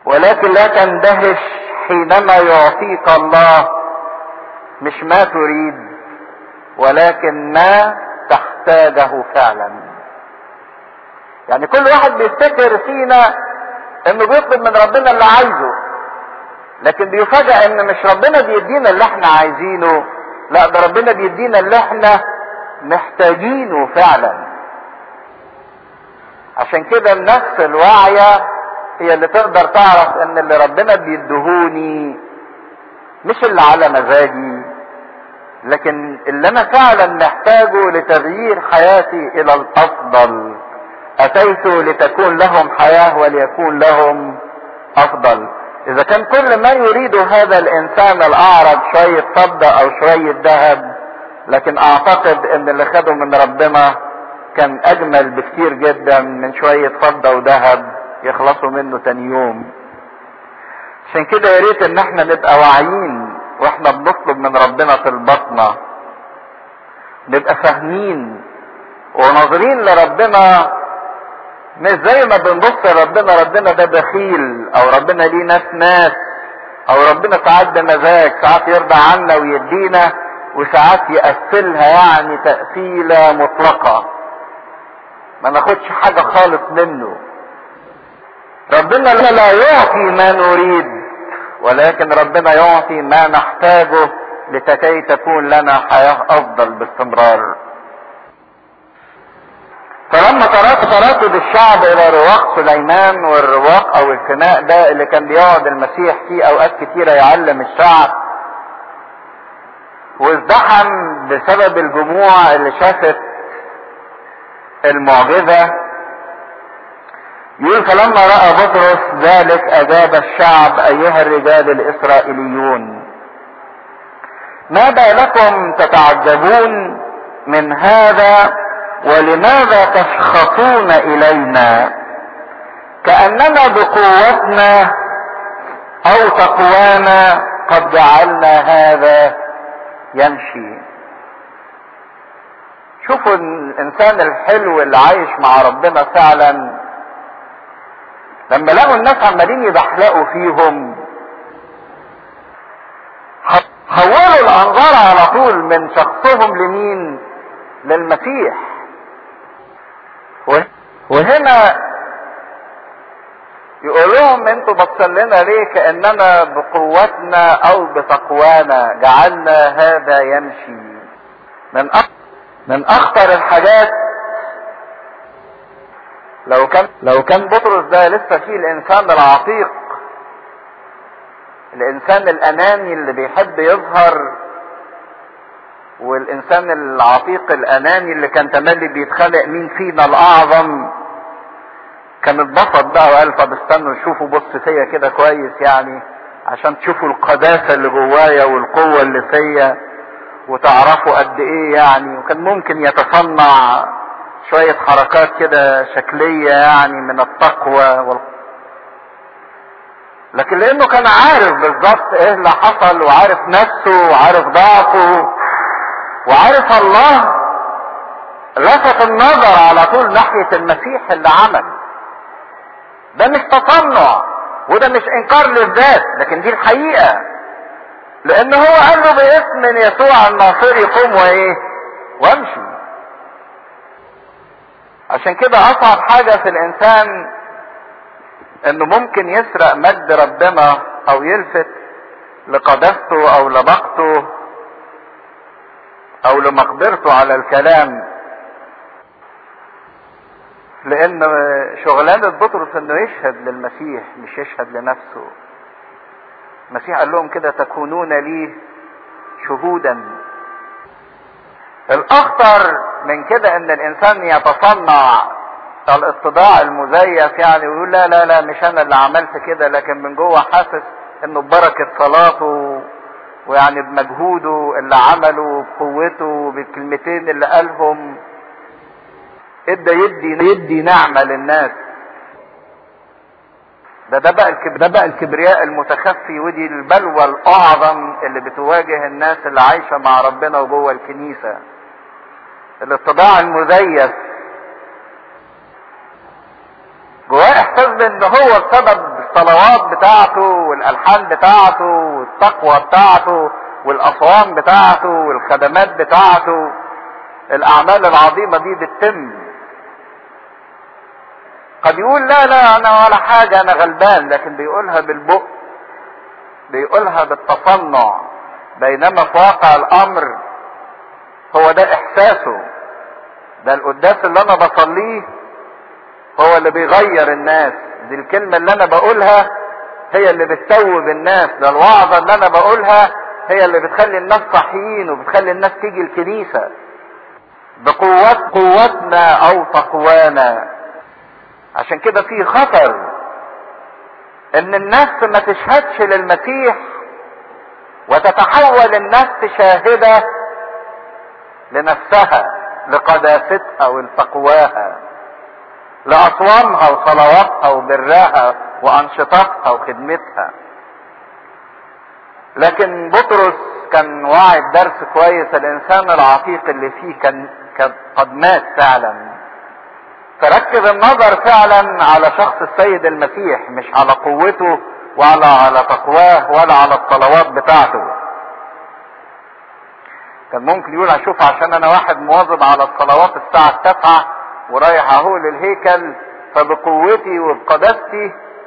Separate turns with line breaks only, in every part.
ولكن لا تندهش حينما يعطيك الله مش ما تريد ولكن ما تحتاجه فعلا يعني كل واحد بيفتكر فينا انه بيطلب من ربنا اللي عايزه لكن بيفاجئ ان مش ربنا بيدينا اللي احنا عايزينه لا ده ربنا بيدينا اللي احنا محتاجينه فعلا عشان كده النفس الواعية هي اللي تقدر تعرف ان اللي ربنا بيدهوني مش اللي على مزاجي لكن اللي انا فعلا محتاجه لتغيير حياتي الى الافضل اتيت لتكون لهم حياة وليكون لهم افضل اذا كان كل ما يريد هذا الانسان الاعرج شوية فضة او شوية ذهب لكن اعتقد ان اللي خده من ربنا كان اجمل بكتير جدا من شوية فضة وذهب يخلصوا منه تاني يوم عشان كده يا ريت ان احنا نبقى واعيين واحنا بنطلب من ربنا في البطنة نبقى فاهمين وناظرين لربنا مش زي ما بنبص لربنا ربنا ده بخيل او ربنا ليه ناس ناس او ربنا ساعات بمزاج ساعات يرضى عنا ويدينا وساعات يقفلها يعني تقفيلة مطلقة ما ناخدش حاجة خالص منه ربنا لا يعطي ما نريد ولكن ربنا يعطي ما نحتاجه لكي تكون لنا حياة افضل باستمرار فلما ترك تردد الشعب الى رواق سليمان والرواق او الفناء ده اللي كان بيقعد المسيح فيه اوقات كتيرة يعلم الشعب وازدحم بسبب الجموع اللي شافت المعجزة يقول فلما رأى بطرس ذلك أجاب الشعب أيها الرجال الإسرائيليون ما بالكم تتعجبون من هذا ولماذا تشخصون إلينا كأننا بقوتنا أو تقوانا قد جعلنا هذا يمشي شوفوا الإنسان الحلو اللي عايش مع ربنا فعلا لما لقوا الناس عمالين يبحلقوا فيهم حولوا الانظار على طول من شخصهم لمين للمسيح وهنا يقول لهم انتوا بصين لنا ليه كاننا بقوتنا او بتقوانا جعلنا هذا يمشي من من اخطر الحاجات لو كان لو كان بطرس ده لسه فيه الانسان العتيق الانسان الاناني اللي بيحب يظهر والانسان العتيق الاناني اللي كان تملي بيتخلق مين فينا الاعظم كان اتبسط بقى وقال طب استنوا شوفوا بص فيا كده كويس يعني عشان تشوفوا القداسة اللي جوايا والقوة اللي فيا وتعرفوا قد ايه يعني وكان ممكن يتصنع شوية حركات كده شكلية يعني من التقوى وال... لكن لانه كان عارف بالظبط ايه اللي حصل وعارف نفسه وعارف ضعفه وعارف الله لفت النظر على طول ناحية المسيح اللي عمل ده مش تصنع وده مش انكار للذات لكن دي الحقيقة لان هو قال له باسم يسوع الناصري قم وايه وامشي عشان كده اصعب حاجة في الانسان انه ممكن يسرق مجد ربنا او يلفت لقداسته او لبقته او لمقدرته على الكلام لان شغلانة بطرس انه يشهد للمسيح مش يشهد لنفسه المسيح قال لهم كده تكونون لي شهودا الاخطر من كده ان الانسان يتصنع الاتضاع المزيف يعني ويقول لا لا لا مش انا اللي عملت كده لكن من جوه حاسس انه ببركة صلاته ويعني بمجهوده اللي عمله بقوته بالكلمتين اللي قالهم ادى يدي يدي نعمة للناس ده ده بقى الكبر ده بقى الكبرياء المتخفي ودي البلوى الاعظم اللي بتواجه الناس اللي عايشه مع ربنا وجوه الكنيسه الاتضاع المزيف جواه احساس بان هو بسبب الصلوات بتاعته والالحان بتاعته والتقوى بتاعته والاصوام بتاعته والخدمات بتاعته الاعمال العظيمه دي بتتم قد يقول لا لا انا ولا حاجه انا غلبان لكن بيقولها بالبق بيقولها بالتصنع بينما في واقع الامر هو ده احساسه ده القداس اللي انا بصليه هو اللي بيغير الناس دي الكلمة اللي انا بقولها هي اللي بتتوب الناس ده الوعظة اللي انا بقولها هي اللي بتخلي الناس صحيين وبتخلي الناس تيجي الكنيسة بقوات قوتنا او تقوانا عشان كده في خطر ان النفس ما تشهدش للمسيح وتتحول النفس شاهدة لنفسها لقداستها ولتقواها لأصوامها وصلواتها وبرها وأنشطتها وخدمتها لكن بطرس كان واعي بدرس كويس الإنسان العتيق اللي فيه كان قد مات فعلا فركز النظر فعلا على شخص السيد المسيح مش على قوته ولا على تقواه ولا على الصلوات بتاعته كان ممكن يقول اشوف عشان انا واحد مواظب على الصلوات الساعة التاسعة ورايح اهو للهيكل فبقوتي وبقداستي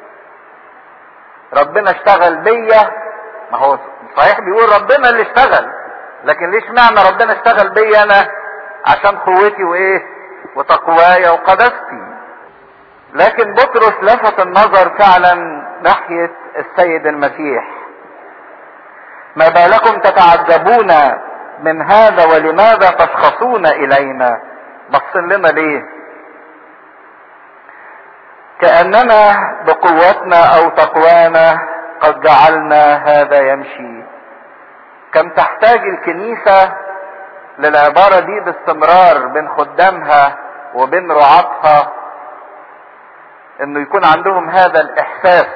ربنا اشتغل بيا ما هو صحيح بيقول ربنا اللي اشتغل لكن ليش معنى ربنا اشتغل بيا انا عشان قوتي وايه وتقوايا وقداستي لكن بطرس لفت النظر فعلا ناحية السيد المسيح ما بالكم تتعجبون من هذا ولماذا تشخصون الينا بص لنا ليه كاننا بقوتنا او تقوانا قد جعلنا هذا يمشي كم تحتاج الكنيسه للعباره دي باستمرار بين خدامها وبين رعاتها انه يكون عندهم هذا الاحساس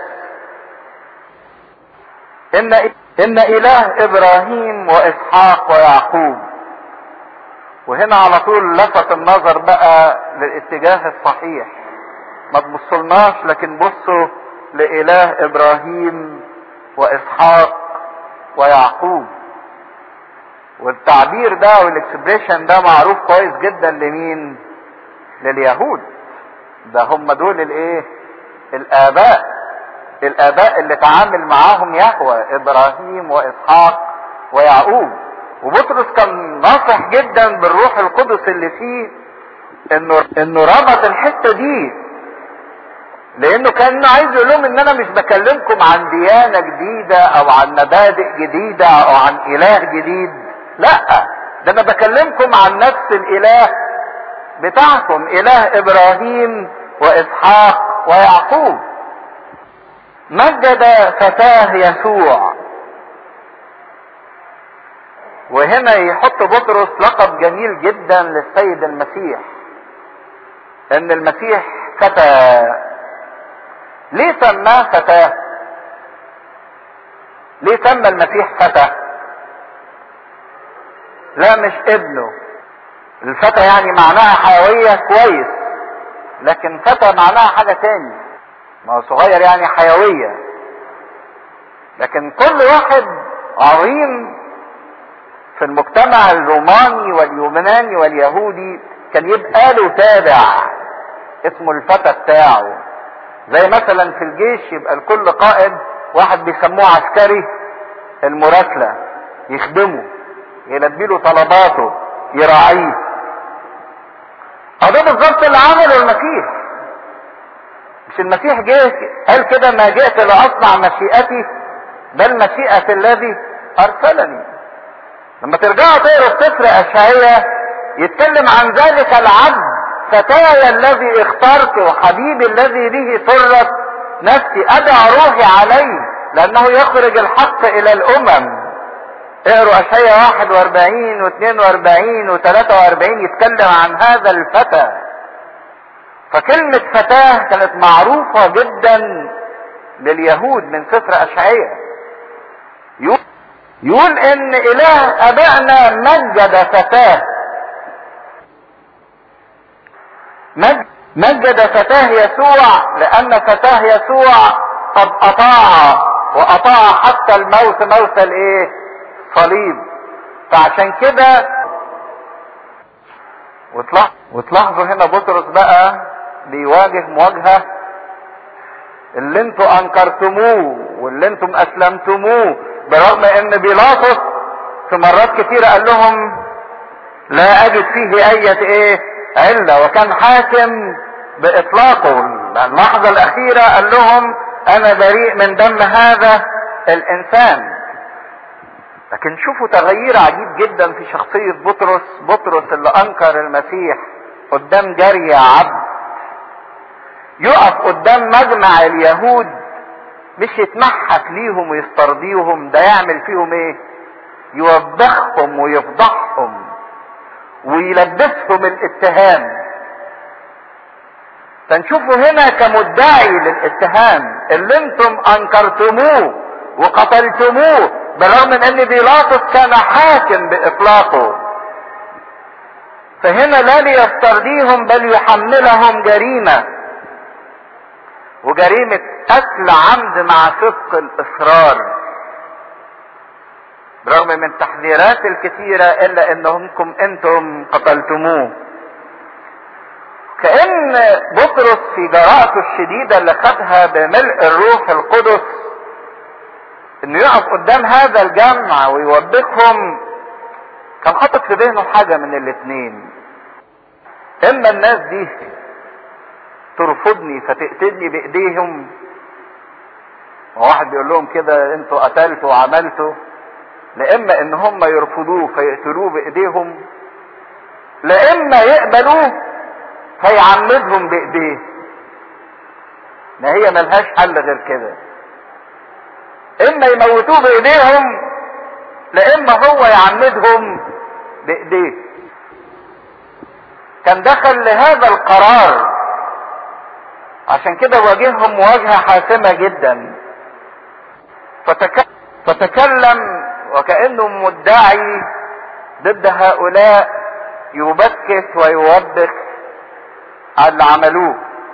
ان ان اله ابراهيم واسحاق ويعقوب وهنا على طول لفت النظر بقى للاتجاه الصحيح ما تبصلناش لكن بصوا لاله ابراهيم واسحاق ويعقوب والتعبير ده والاكسبريشن ده معروف كويس جدا لمين لليهود ده هم دول الايه الاباء الاباء اللي تعامل معاهم يهوى ابراهيم واسحاق ويعقوب وبطرس كان ناصح جدا بالروح القدس اللي فيه انه انه ربط الحته دي لانه كان عايز يقول لهم ان انا مش بكلمكم عن ديانه جديده او عن مبادئ جديده او عن اله جديد لا ده انا بكلمكم عن نفس الاله بتاعكم اله ابراهيم واسحاق ويعقوب مجد فتاه يسوع وهنا يحط بطرس لقب جميل جدا للسيد المسيح ان المسيح فتى ليه سماه فتاه ليه سمى المسيح فتى لا مش ابنه الفتى يعني معناها حيوية كويس لكن فتى معناها حاجة تاني ما هو صغير يعني حيوية لكن كل واحد عظيم في المجتمع الروماني واليوناني واليهودي كان يبقى له تابع اسمه الفتى بتاعه زي مثلا في الجيش يبقى لكل قائد واحد بيسموه عسكري المراسلة يخدمه يلبي له طلباته يراعيه ده بالظبط اللي عمله المسيح مش المسيح جه قال كده ما جئت لاصنع مشيئتي بل مشيئة الذي ارسلني لما ترجعوا تقروا السفر اشعياء يتكلم عن ذلك العبد فتاي الذي اخترت وحبيبي الذي به سرت نفسي ادع روحي عليه لانه يخرج الحق الى الامم اقروا اشعياء 41 و42 و43 يتكلم عن هذا الفتى فكلمة فتاة كانت معروفة جدا لليهود من سفر اشعياء يقول ان اله ابائنا مجد فتاه مجد مجد فتاه يسوع لان فتاه يسوع قد اطاع واطاع حتى الموت موت الايه صليب فعشان كده وتلاحظوا هنا بطرس بقى بيواجه مواجهة اللي انتوا انكرتموه واللي انتم اسلمتموه برغم ان بيلاطس في مرات كتيرة قال لهم لا اجد فيه اية ايه علة وكان حاكم باطلاقه اللحظة الاخيرة قال لهم انا بريء من دم هذا الانسان لكن شوفوا تغيير عجيب جدا في شخصية بطرس بطرس اللي انكر المسيح قدام جري عبد يقف قدام مجمع اليهود مش يتمحك ليهم ويسترضيهم ده يعمل فيهم ايه يوبخهم ويفضحهم ويلبسهم الاتهام فنشوفوا هنا كمدعي للاتهام اللي انتم انكرتموه وقتلتموه بالرغم من ان بيلاطس كان حاكم باطلاقه فهنا لا ليسترضيهم بل يحملهم جريمة وجريمة قتل عمد مع صدق الاصرار برغم من التحذيرات الكثيرة الا انكم انتم قتلتموه كأن بطرس في جراءته الشديدة اللي خدها بملء الروح القدس انه يقف قدام هذا الجمع ويوبخهم كان حاطط في ذهنه حاجة من الاتنين اما الناس دي ترفضني فتقتلني بايديهم وواحد بيقول لهم كده انتوا قتلتوا وعملتوا لاما ان هم يرفضوه فيقتلوه بايديهم لاما يقبلوه فيعمدهم بايديه ما هي ملهاش حل غير كده اما يموتوه بايديهم لاما هو يعمدهم بايديه كان دخل لهذا القرار عشان كده واجههم مواجهة حاسمة جدا فتك... فتكلم وكأنه مدعي ضد هؤلاء يبكت ويوبخ على اللي عملوه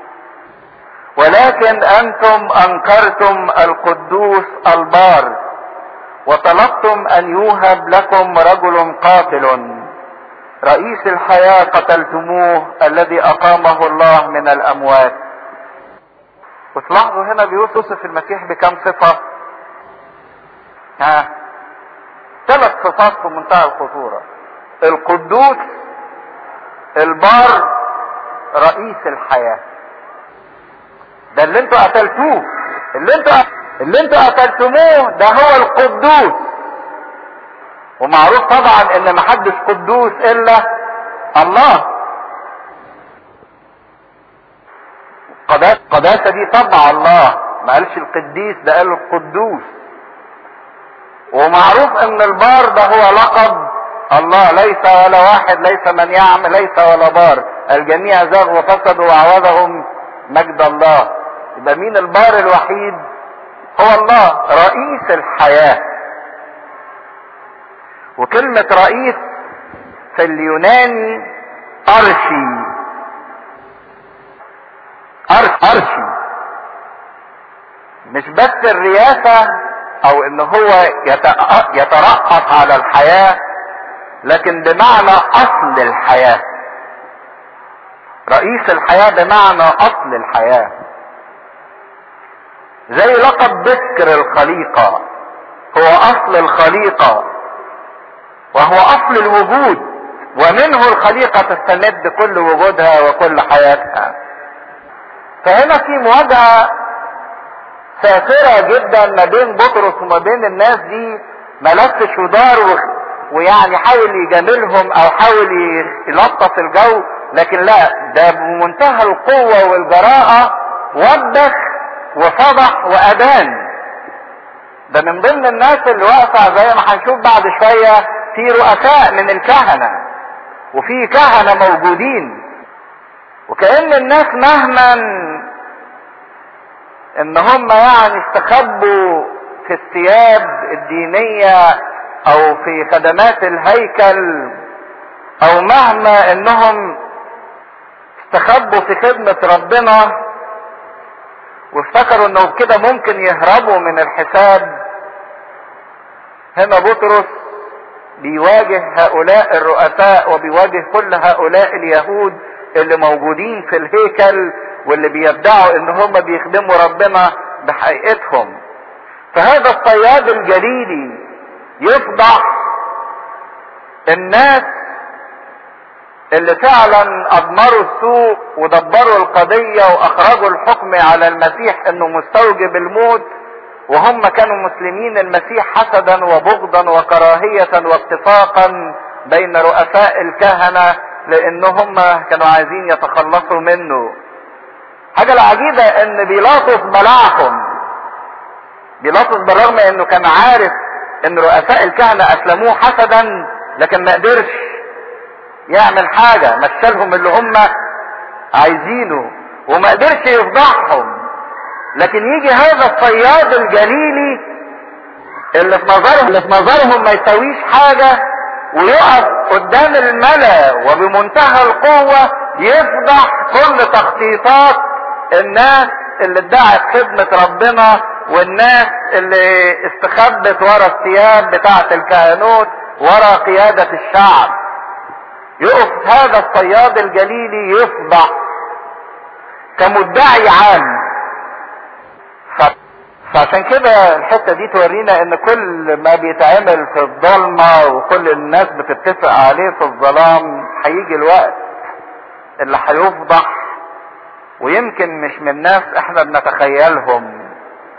ولكن انتم انكرتم القدوس البار وطلبتم ان يوهب لكم رجل قاتل رئيس الحياة قتلتموه الذي اقامه الله من الاموات وتلاحظوا هنا بيوصف المسيح بكم صفة ها ثلاث صفات في منتهى الخطورة القدوس البار رئيس الحياة ده اللي انتوا قتلتوه اللي انتوا اللي انتوا قتلتموه ده هو القدوس ومعروف طبعا ان محدش قدوس الا الله قداسة دي طبع الله ما قالش القديس ده قال القدوس ومعروف ان البار ده هو لقب الله ليس ولا واحد ليس من يعمل ليس ولا بار الجميع زاغوا وفسدوا وعوضهم مجد الله يبقى مين البار الوحيد هو الله رئيس الحياة وكلمة رئيس في اليوناني أرشي أرش أرشي مش بس الرياسة أو إن هو يترأس على الحياة لكن بمعنى أصل الحياة رئيس الحياة بمعنى أصل الحياة زي لقب بكر الخليقة هو أصل الخليقة وهو أصل الوجود ومنه الخليقة تستمد كل وجودها وكل حياتها فهنا في مواجهة سافرة جدا ما بين بطرس وما بين الناس دي ملفش ودار ويعني حاول يجاملهم او حاول يلطف الجو لكن لا ده بمنتهى القوة والجراءة وبخ وفضح وأدان ده من ضمن الناس اللي واقفة زي ما هنشوف بعد شوية في رؤساء من الكهنة وفي كهنة موجودين وكأن الناس مهما ان هم يعني استخبوا في الثياب الدينية او في خدمات الهيكل او مهما انهم استخبوا في خدمة ربنا وافتكروا انه كده ممكن يهربوا من الحساب هنا بطرس بيواجه هؤلاء الرؤساء وبيواجه كل هؤلاء اليهود اللي موجودين في الهيكل واللي بيدعوا ان هم بيخدموا ربنا بحقيقتهم فهذا الصياد الجليلي يفضح الناس اللي فعلا اضمروا السوء ودبروا القضية واخرجوا الحكم على المسيح انه مستوجب الموت وهم كانوا مسلمين المسيح حسدا وبغضا وكراهية واتفاقا بين رؤساء الكهنة لانهم كانوا عايزين يتخلصوا منه حاجة العجيبة ان بيلاطس بلعهم بيلاطس بالرغم انه كان عارف ان رؤساء الكهنة اسلموه حسدا لكن ما قدرش يعمل حاجة مشالهم اللي هم عايزينه وما قدرش يفضحهم لكن يجي هذا الصياد الجليلي اللي في نظرهم اللي في نظرهم ما يسويش حاجة ويقف قدام الملا وبمنتهى القوة يفضح كل تخطيطات الناس اللي ادعت خدمة ربنا والناس اللي استخبت ورا الثياب بتاعة الكهنوت ورا قيادة الشعب يقف هذا الصياد الجليلي يفضح كمدعي عام فعشان كده الحته دي تورينا ان كل ما بيتعمل في الضلمه وكل الناس بتتفق عليه في الظلام هيجي الوقت اللي هيفضح ويمكن مش من ناس احنا بنتخيلهم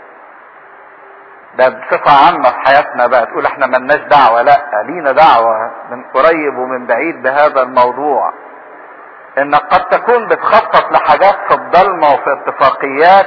ده بصفة عامة في حياتنا بقى تقول احنا ملناش دعوة لا لينا دعوة من قريب ومن بعيد بهذا الموضوع انك قد تكون بتخطط لحاجات في الضلمة وفي اتفاقيات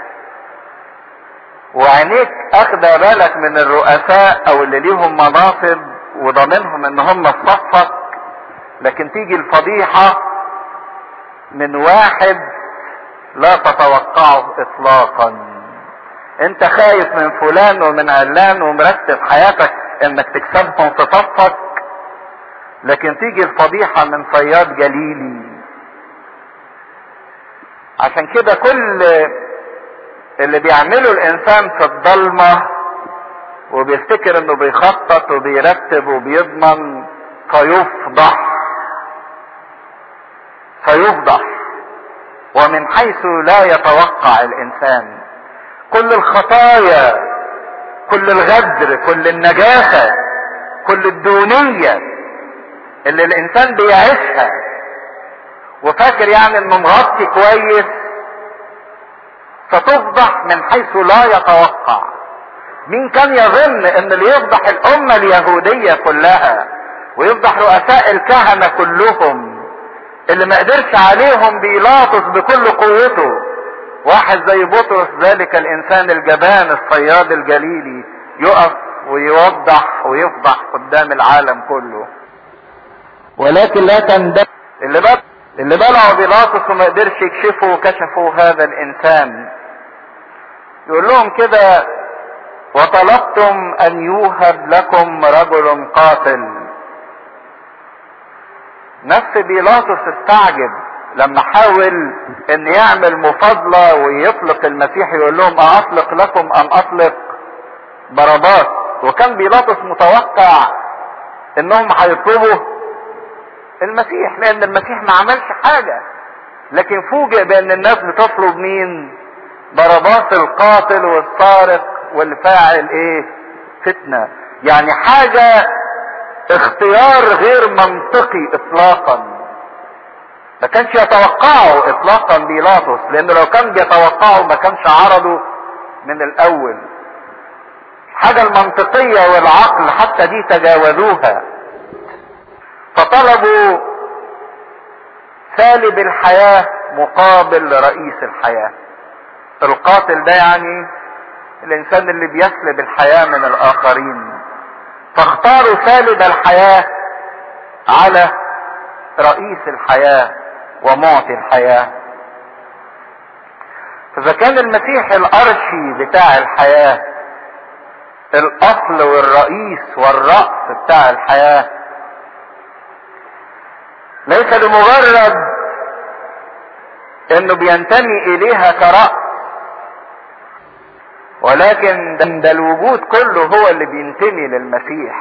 وعينيك اخده بالك من الرؤساء او اللي ليهم مناصب وضامنهم ان هم في صفك لكن تيجي الفضيحة من واحد لا تتوقعه اطلاقا انت خايف من فلان ومن علان ومرتب حياتك انك تكسبهم في صفك لكن تيجي الفضيحة من صياد جليلي عشان كده كل اللي بيعمله الانسان في الضلمة وبيفتكر انه بيخطط وبيرتب وبيضمن فيفضح فيفضح ومن حيث لا يتوقع الانسان كل الخطايا كل الغدر كل النجاسة كل الدونية اللي الانسان بيعيشها وفاكر يعني انه مغطي كويس فتفضح من حيث لا يتوقع مين كان يظن ان اللي يفضح الامة اليهودية كلها ويفضح رؤساء الكهنة كلهم اللي ما قدرش عليهم بيلاطس بكل قوته واحد زي بطرس ذلك الانسان الجبان الصياد الجليلي يقف ويوضح ويفضح قدام العالم كله ولكن لا تندم اللي بقى اللي بلعوا بيلاطس وما قدرش يكشفوا وكشفوا هذا الانسان يقول لهم كده وطلبتم ان يوهب لكم رجل قاتل نفس بيلاطس استعجب لما حاول ان يعمل مفاضلة ويطلق المسيح يقول لهم اطلق لكم ام اطلق باراباس وكان بيلاطس متوقع انهم هيطلبوا المسيح لان المسيح ما عملش حاجة لكن فوجئ بان الناس بتطلب مين باراباس القاتل والسارق والفاعل ايه فتنة يعني حاجة اختيار غير منطقي اطلاقا ما كانش يتوقعه اطلاقا بيلاطس لانه لو كان بيتوقعه ما كانش عرضه من الاول الحاجة المنطقية والعقل حتى دي تجاوزوها فطلبوا سالب الحياة مقابل رئيس الحياة القاتل ده يعني الانسان اللي بيسلب الحياة من الاخرين فاختاروا سالب الحياة على رئيس الحياة ومعطي الحياة فاذا كان المسيح الارشي بتاع الحياة الاصل والرئيس والرأس بتاع الحياة ليس لمجرد انه بينتمي اليها كرأس ولكن ده الوجود كله هو اللي بينتمي للمسيح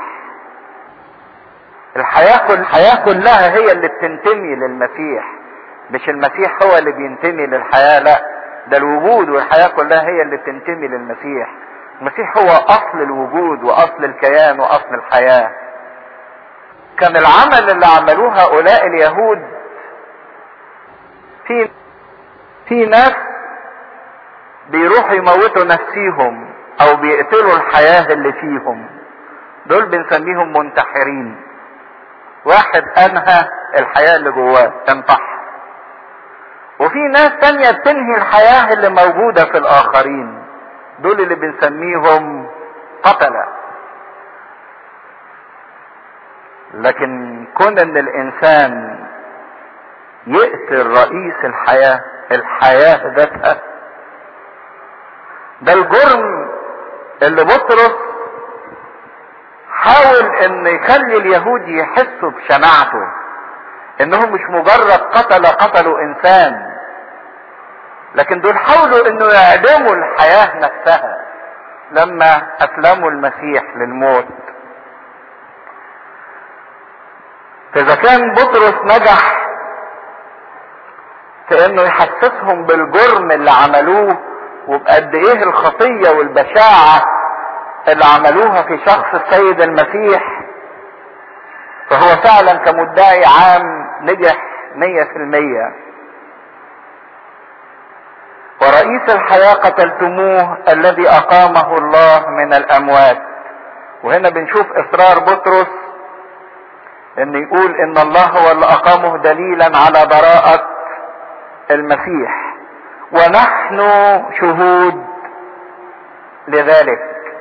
الحياة كل الحياة كلها هي اللي بتنتمي للمسيح مش المسيح هو اللي بينتمي للحياة لا ده الوجود والحياة كلها هي اللي بتنتمي للمسيح المسيح هو اصل الوجود واصل الكيان واصل الحياة كان العمل اللي عملوه هؤلاء اليهود في في ناس بيروحوا يموتوا نفسيهم او بيقتلوا الحياة اللي فيهم دول بنسميهم منتحرين واحد انهى الحياة اللي جواه انتحر وفي ناس تانية بتنهي الحياة اللي موجودة في الاخرين دول اللي بنسميهم قتلة لكن كون ان الانسان يقتل رئيس الحياة الحياة ذاتها ده الجرم اللي بطرس حاول ان يخلي اليهود يحسوا بشناعته انهم مش مجرد قتل قتلوا انسان لكن دول حاولوا انه يعدموا الحياة نفسها لما اسلموا المسيح للموت فاذا كان بطرس نجح في انه يحسسهم بالجرم اللي عملوه وبقد ايه الخطية والبشاعة اللي عملوها في شخص السيد المسيح فهو فعلا كمدعي عام نجح مية في المية ورئيس الحياة قتلتموه الذي أقامه الله من الأموات وهنا بنشوف إصرار بطرس إن يقول إن الله هو اللي أقامه دليلا على براءة المسيح ونحن شهود لذلك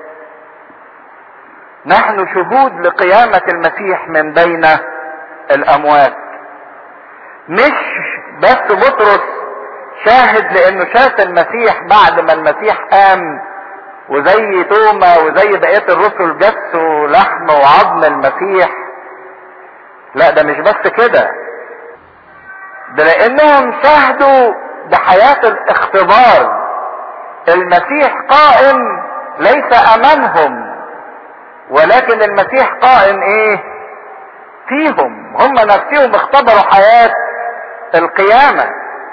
نحن شهود لقيامة المسيح من بين الأموات مش بس بطرس شاهد لانه شاف المسيح بعد ما المسيح قام وزي توما وزي بقيه الرسل جسوا لحم وعظم المسيح لا ده مش بس كده ده لانهم شاهدوا بحياة الاختبار المسيح قائم ليس امامهم ولكن المسيح قائم ايه فيهم هم نفسهم اختبروا حياة القيامة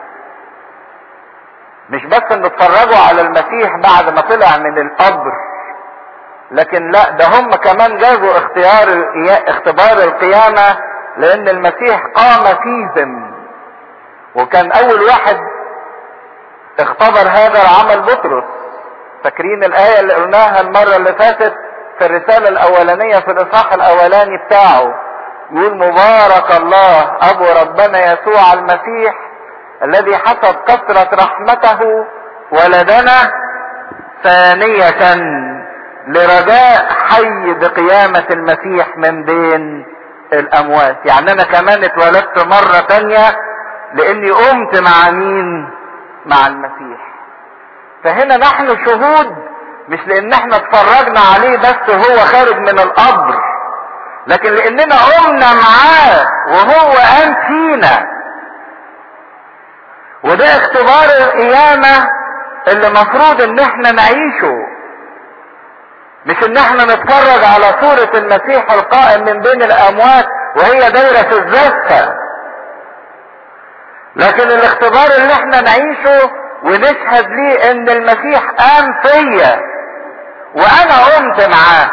مش بس ان اتفرجوا على المسيح بعد ما طلع من القبر لكن لا ده هم كمان جازوا اختيار اختبار القيامة لان المسيح قام فيهم وكان اول واحد اختبر هذا العمل بطرس فاكرين الاية اللي قلناها المرة اللي فاتت في الرسالة الاولانية في الاصحاح الاولاني بتاعه يقول مبارك الله ابو ربنا يسوع المسيح الذي حسب كثرة رحمته ولدنا ثانية لرجاء حي بقيامة المسيح من بين الأموات يعني أنا كمان اتولدت مرة تانية لأني قمت مع مين مع المسيح فهنا نحن شهود مش لأن احنا اتفرجنا عليه بس وهو خارج من القبر لكن لأننا قمنا معاه وهو قام فينا وده اختبار القيامة اللي مفروض ان احنا نعيشه مش ان احنا نتفرج على صورة المسيح القائم من بين الاموات وهي دايرة في الزفة لكن الاختبار اللي احنا نعيشه ونشهد ليه ان المسيح قام فيا وانا قمت معاه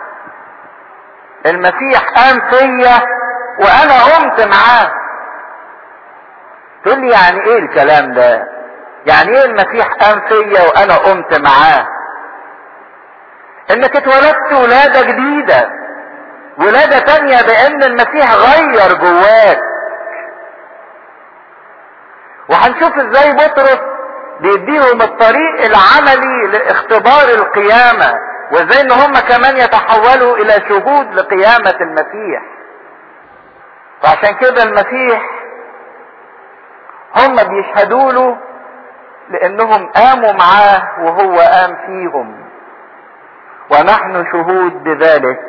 المسيح قام فيا وانا قمت معاه تقول لي يعني ايه الكلام ده يعني ايه المسيح قام فيا وانا قمت معاه انك اتولدت ولادة جديدة ولادة تانية بان المسيح غير جواك وهنشوف ازاي بطرس بيديهم الطريق العملي لاختبار القيامة وازاي ان هم كمان يتحولوا الى شهود لقيامة المسيح فعشان كده المسيح هم بيشهدوا له لانهم قاموا معاه وهو قام فيهم ونحن شهود بذلك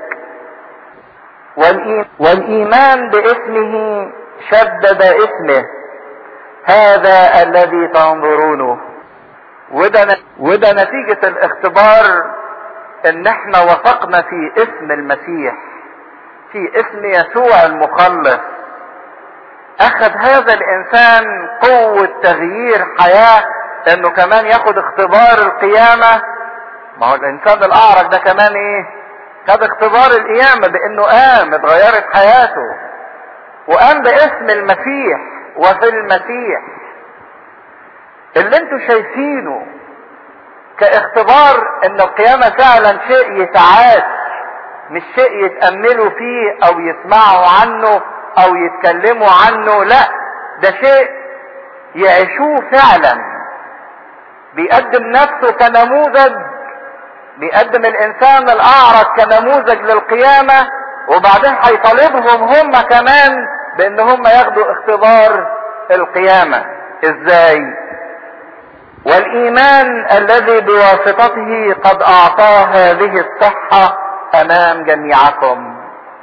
والإيمان باسمه شدد اسمه هذا الذي تنظرونه وده وده نتيجة الاختبار ان احنا وثقنا في اسم المسيح في اسم يسوع المخلص اخذ هذا الانسان قوة تغيير حياة انه كمان ياخد اختبار القيامة ما هو الانسان الاعرج ده كمان ايه خد اختبار القيامة بانه قام اتغيرت حياته وقام باسم المسيح وفي المسيح اللي انتوا شايفينه كاختبار ان القيامة فعلا شيء يتعاش مش شيء يتأملوا فيه او يسمعوا عنه او يتكلموا عنه لا ده شيء يعيشوه فعلا بيقدم نفسه كنموذج بيقدم الانسان الاعرج كنموذج للقيامة وبعدين هيطالبهم هم كمان بان هم ياخدوا اختبار القيامة ازاي والايمان الذي بواسطته قد اعطاه هذه الصحة امام جميعكم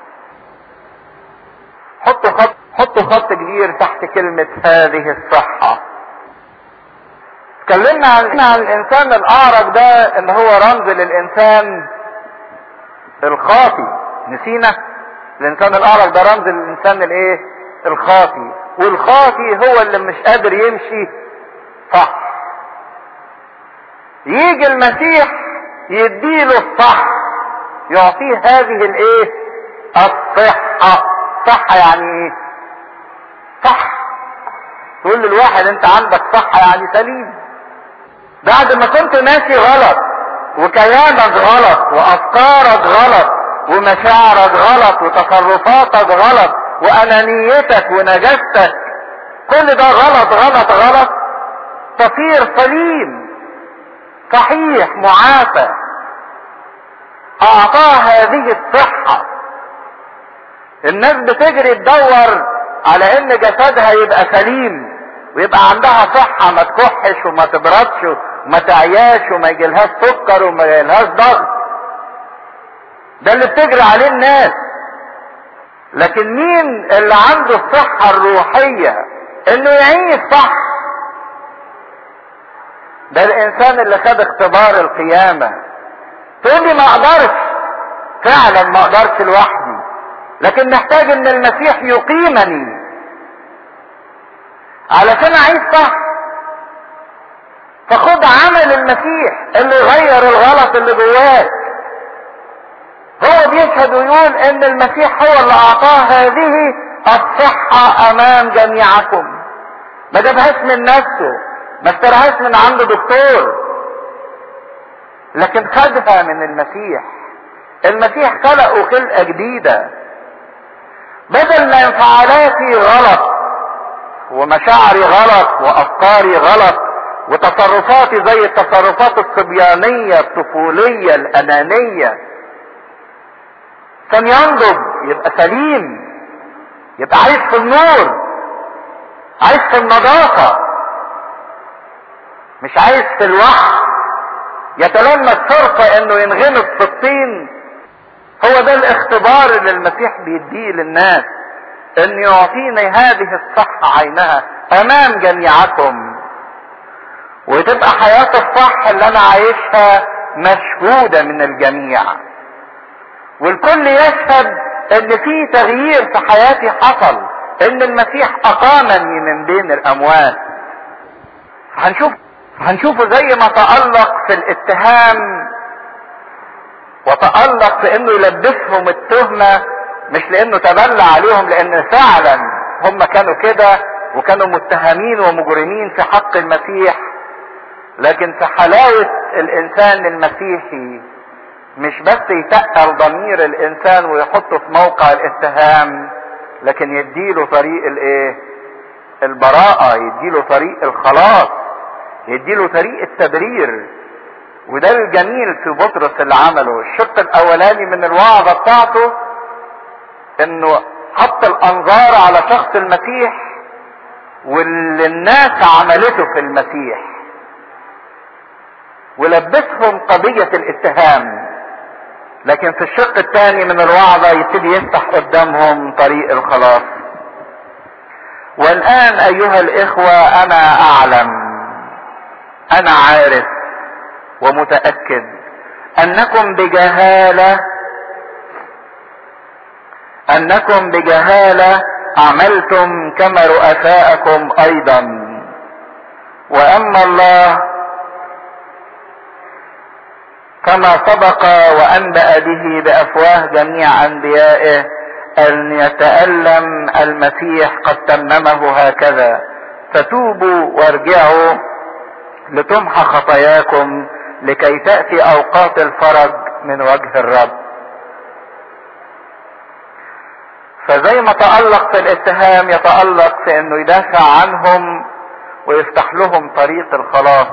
حطوا خط حطوا خط كبير تحت كلمة هذه الصحة اتكلمنا عن عن الانسان الاعرج ده ان هو رمز للانسان الخاطي نسينا الانسان الاعرج ده رمز للانسان الايه الخاطي والخاطي هو اللي مش قادر يمشي صح يجي المسيح يديله الصح يعطيه هذه الايه الصحة صحة يعني ايه صح تقول للواحد انت عندك صحة يعني سليم بعد ما كنت ماشي غلط وكيانك غلط وافكارك غلط ومشاعرك غلط وتصرفاتك غلط وانانيتك ونجاستك كل ده غلط غلط غلط تصير سليم صحيح معافى اعطاه هذه الصحة الناس بتجري تدور على ان جسدها يبقى سليم ويبقى عندها صحة ما تكحش وما تبردش وما تعياش وما يجيلهاش سكر وما يجيلهاش ضغط ده اللي بتجري عليه الناس لكن مين اللي عنده الصحة الروحية انه يعيش صح ده الانسان اللي خد اختبار القيامة تقول لي ما اقدرش فعلا ما اقدرش لوحدي لكن محتاج ان المسيح يقيمني علشان اعيش صح فخد عمل المسيح اللي يغير الغلط اللي جواك هو بيشهد ويقول ان المسيح هو اللي اعطاه هذه الصحة امام جميعكم ما جابهاش من نفسه ما اشتراهاش من عند دكتور لكن خدها من المسيح المسيح خلقه خلقة جديدة بدل ما انفعالاتي غلط ومشاعري غلط وافكاري غلط وتصرفاتي زي التصرفات الصبيانية الطفولية الانانية كان ينضج يبقى سليم يبقى عايش في النور عايش في النظافة مش عايش في الوحش يتلمس فرصة انه ينغمس في الطين هو ده الاختبار اللي المسيح بيديه للناس ان يعطيني هذه الصحة عينها امام جميعكم وتبقى حياة الصح اللي انا عايشها مشهودة من الجميع والكل يشهد ان في تغيير في حياتي حصل ان المسيح اقامني من بين الاموات هنشوف هنشوفه زي ما تألق في الاتهام وتألق في انه يلبسهم التهمة مش لانه تبلى عليهم لان فعلا هم كانوا كده وكانوا متهمين ومجرمين في حق المسيح لكن في حلاوة الانسان المسيحي مش بس يتقل ضمير الانسان ويحطه في موقع الاتهام لكن يديله طريق الايه البراءة يديله طريق الخلاص يديله طريق التبرير وده الجميل في بطرس اللي عمله الشق الاولاني من الوعظة بتاعته انه حط الانظار على شخص المسيح واللي الناس عملته في المسيح ولبسهم قضية الاتهام لكن في الشق الثاني من الوعظة يبتدي يفتح قدامهم طريق الخلاص والان ايها الاخوة انا اعلم انا عارف ومتأكد انكم بجهالة انكم بجهالة عملتم كما رؤساءكم ايضا واما الله كما سبق وانبأ به بافواه جميع انبيائه ان يتألم المسيح قد تممه هكذا فتوبوا وارجعوا لتمحى خطاياكم لكي تأتي اوقات الفرج من وجه الرب فزي ما تألق في الاتهام يتألق في انه يدافع عنهم ويفتح لهم طريق الخلاص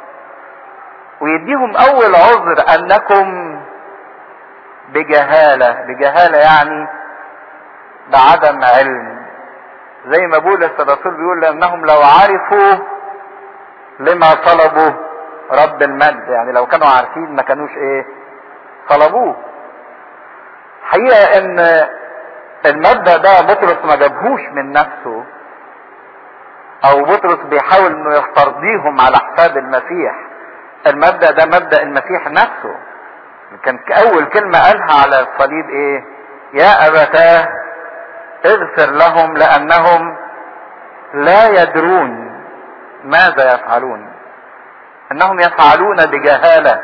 ويديهم اول عذر انكم بجهالة بجهالة يعني بعدم علم زي ما بولس الرسول بيقول لانهم لو عرفوا لما طلبوا رب المجد يعني لو كانوا عارفين ما كانوش ايه طلبوه حقيقة ان المبدأ ده بطرس ما جابهوش من نفسه او بطرس بيحاول انه يسترضيهم على حساب المسيح المبدأ ده مبدأ المسيح نفسه كان اول كلمة قالها على الصليب ايه يا ابتاه اغفر لهم لانهم لا يدرون ماذا يفعلون انهم يفعلون بجهالة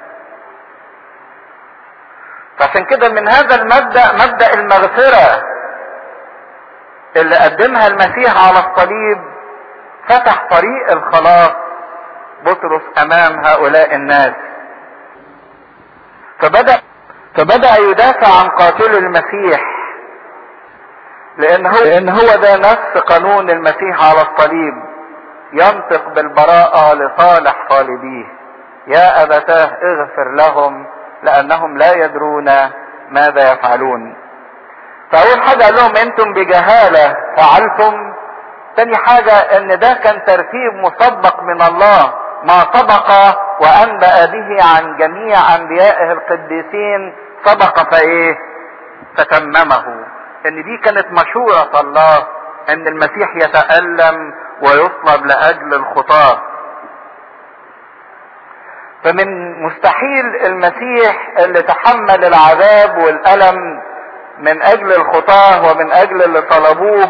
فعشان كده من هذا المبدأ مبدأ المغفرة اللي قدمها المسيح على الصليب فتح طريق الخلاص بطرس امام هؤلاء الناس فبدأ فبدأ يدافع عن قاتل المسيح لان هو لان هو ده نفس قانون المسيح على الصليب ينطق بالبراءة لصالح طالبيه يا ابتاه اغفر لهم لانهم لا يدرون ماذا يفعلون فاول حاجة قال لهم انتم بجهالة فعلتم تاني حاجة ان ده كان ترتيب مسبق من الله ما سبق وانبأ به عن جميع انبيائه القديسين سبق فايه فتممه ان دي كانت مشورة الله ان المسيح يتألم ويصلب لاجل الخطاة فمن مستحيل المسيح اللي تحمل العذاب والألم من اجل الخطاة ومن اجل اللي طلبوه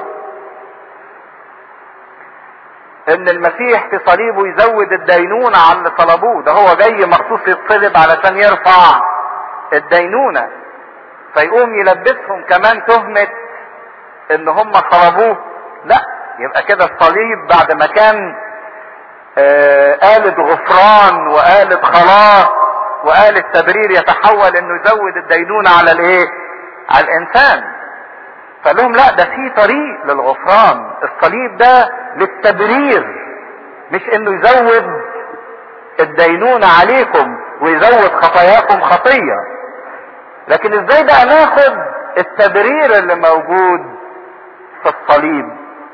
ان المسيح في صليبه يزود الدينونة على اللي طلبوه ده هو جاي مخصوص يتصلب علشان يرفع الدينونة فيقوم يلبسهم كمان تهمة ان هم طلبوه لا يبقى كده الصليب بعد ما كان آه آلة غفران وآلة خلاص وآلة تبرير يتحول انه يزود الدينونة على الايه على الانسان فقال لهم لا ده في طريق للغفران الصليب ده للتبرير مش انه يزود الدينونة عليكم ويزود خطاياكم خطية لكن ازاي بقى ناخد التبرير اللي موجود في الصليب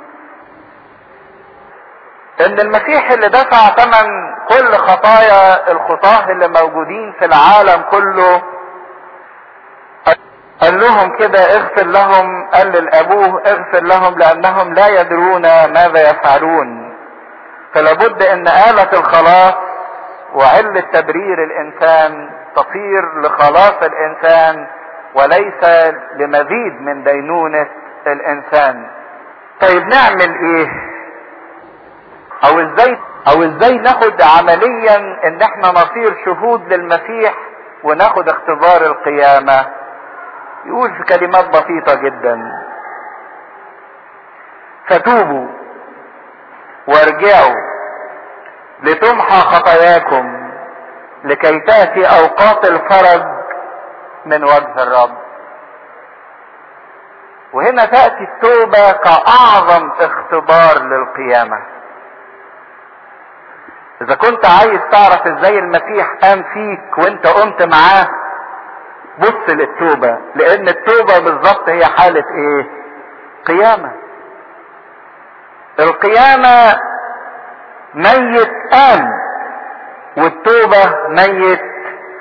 ان المسيح اللي دفع ثمن كل خطايا الخطاه اللي موجودين في العالم كله قال لهم كده اغفر لهم قال للابوه اغفر لهم لانهم لا يدرون ماذا يفعلون فلابد ان آلة الخلاص وعلة تبرير الانسان تصير لخلاص الانسان وليس لمزيد من دينونة الانسان طيب نعمل ايه او ازاي او ازاي ناخد عمليا ان احنا نصير شهود للمسيح وناخد اختبار القيامه يقول في كلمات بسيطة جدا فتوبوا وارجعوا لتمحى خطاياكم لكي تأتي أوقات الفرج من وجه الرب وهنا تأتي التوبة كأعظم اختبار للقيامة إذا كنت عايز تعرف ازاي المسيح قام فيك وانت قمت معاه بص للتوبة لان التوبة بالظبط هي حالة ايه قيامة القيامة ميت قام والتوبة ميت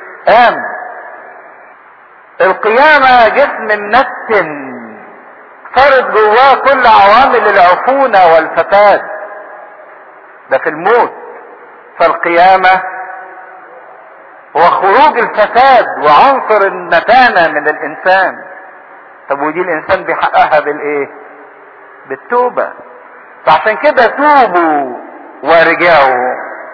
قام القيامة جسم منتن صارت جواه كل عوامل العفونة والفساد ده في الموت فالقيامة هو خروج الفساد وعنصر النتانة من الانسان طب ودي الانسان بيحققها بالايه بالتوبة فعشان كده توبوا وارجعوا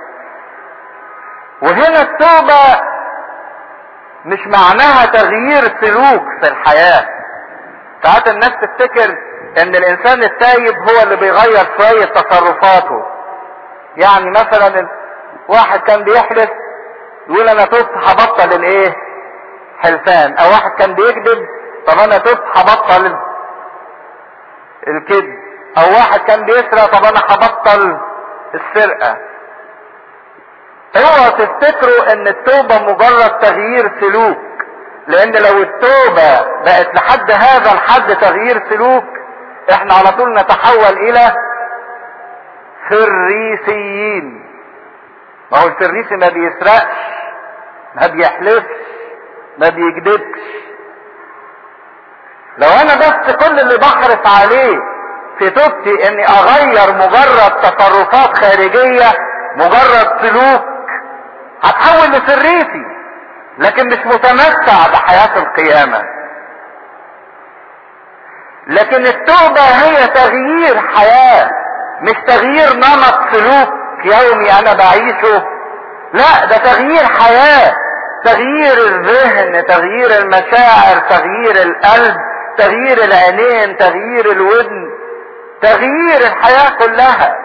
وهنا التوبة مش معناها تغيير سلوك في الحياة ساعات الناس تفتكر ان الانسان التايب هو اللي بيغير شوية تصرفاته يعني مثلا واحد كان بيحلف يقول انا تبت هبطل الايه حلفان او واحد كان بيكذب طب انا تبت هبطل الكذب او واحد كان بيسرق طب انا هبطل السرقة اوعوا تفتكروا ان التوبة مجرد تغيير سلوك لان لو التوبة بقت لحد هذا الحد تغيير سلوك احنا على طول نتحول الى فريسيين ما هو الفريسي ما بيسرقش ما بيحلفش ما بيكذبش لو انا بس كل اللي بحرص عليه في توبتي اني اغير مجرد تصرفات خارجية مجرد سلوك هتحول لفريسي لكن مش متمتع بحياة القيامة لكن التوبة هي تغيير حياة مش تغيير نمط سلوك يومي انا بعيشه لا ده تغيير حياة تغيير الذهن تغيير المشاعر تغيير القلب تغيير العينين تغيير الودن تغيير الحياة كلها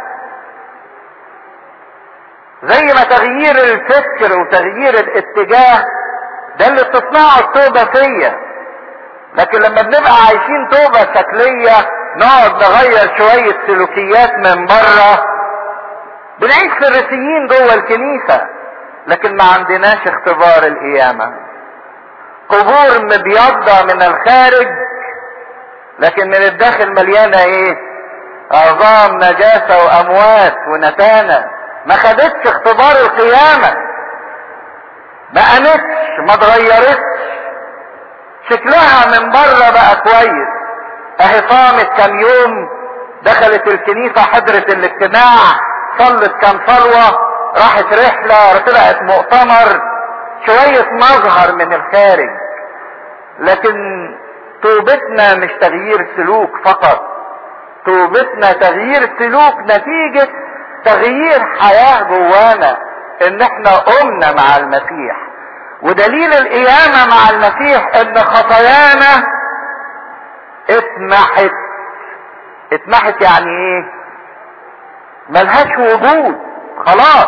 زي ما تغيير الفكر وتغيير الاتجاه ده اللي بتصنعه التوبة فيا لكن لما بنبقى عايشين توبة شكلية نقعد نغير شوية سلوكيات من بره بنعيش فريسيين جوه الكنيسة لكن ما عندناش اختبار القيامة قبور مبيضة من الخارج لكن من الداخل مليانة ايه عظام نجاسة واموات ونتانة ما خدتش اختبار القيامة ما قامتش ما اتغيرتش شكلها من بره بقى كويس اهي صامت كام يوم دخلت الكنيسة حضرت الاجتماع صلت كام صلوة راحت رحلة طلعت مؤتمر شوية مظهر من الخارج لكن توبتنا مش تغيير سلوك فقط توبتنا تغيير سلوك نتيجة تغيير حياة جوانا ان احنا قمنا مع المسيح ودليل القيامة مع المسيح ان خطايانا اتمحت اتمحت يعني ايه ملهاش وجود خلاص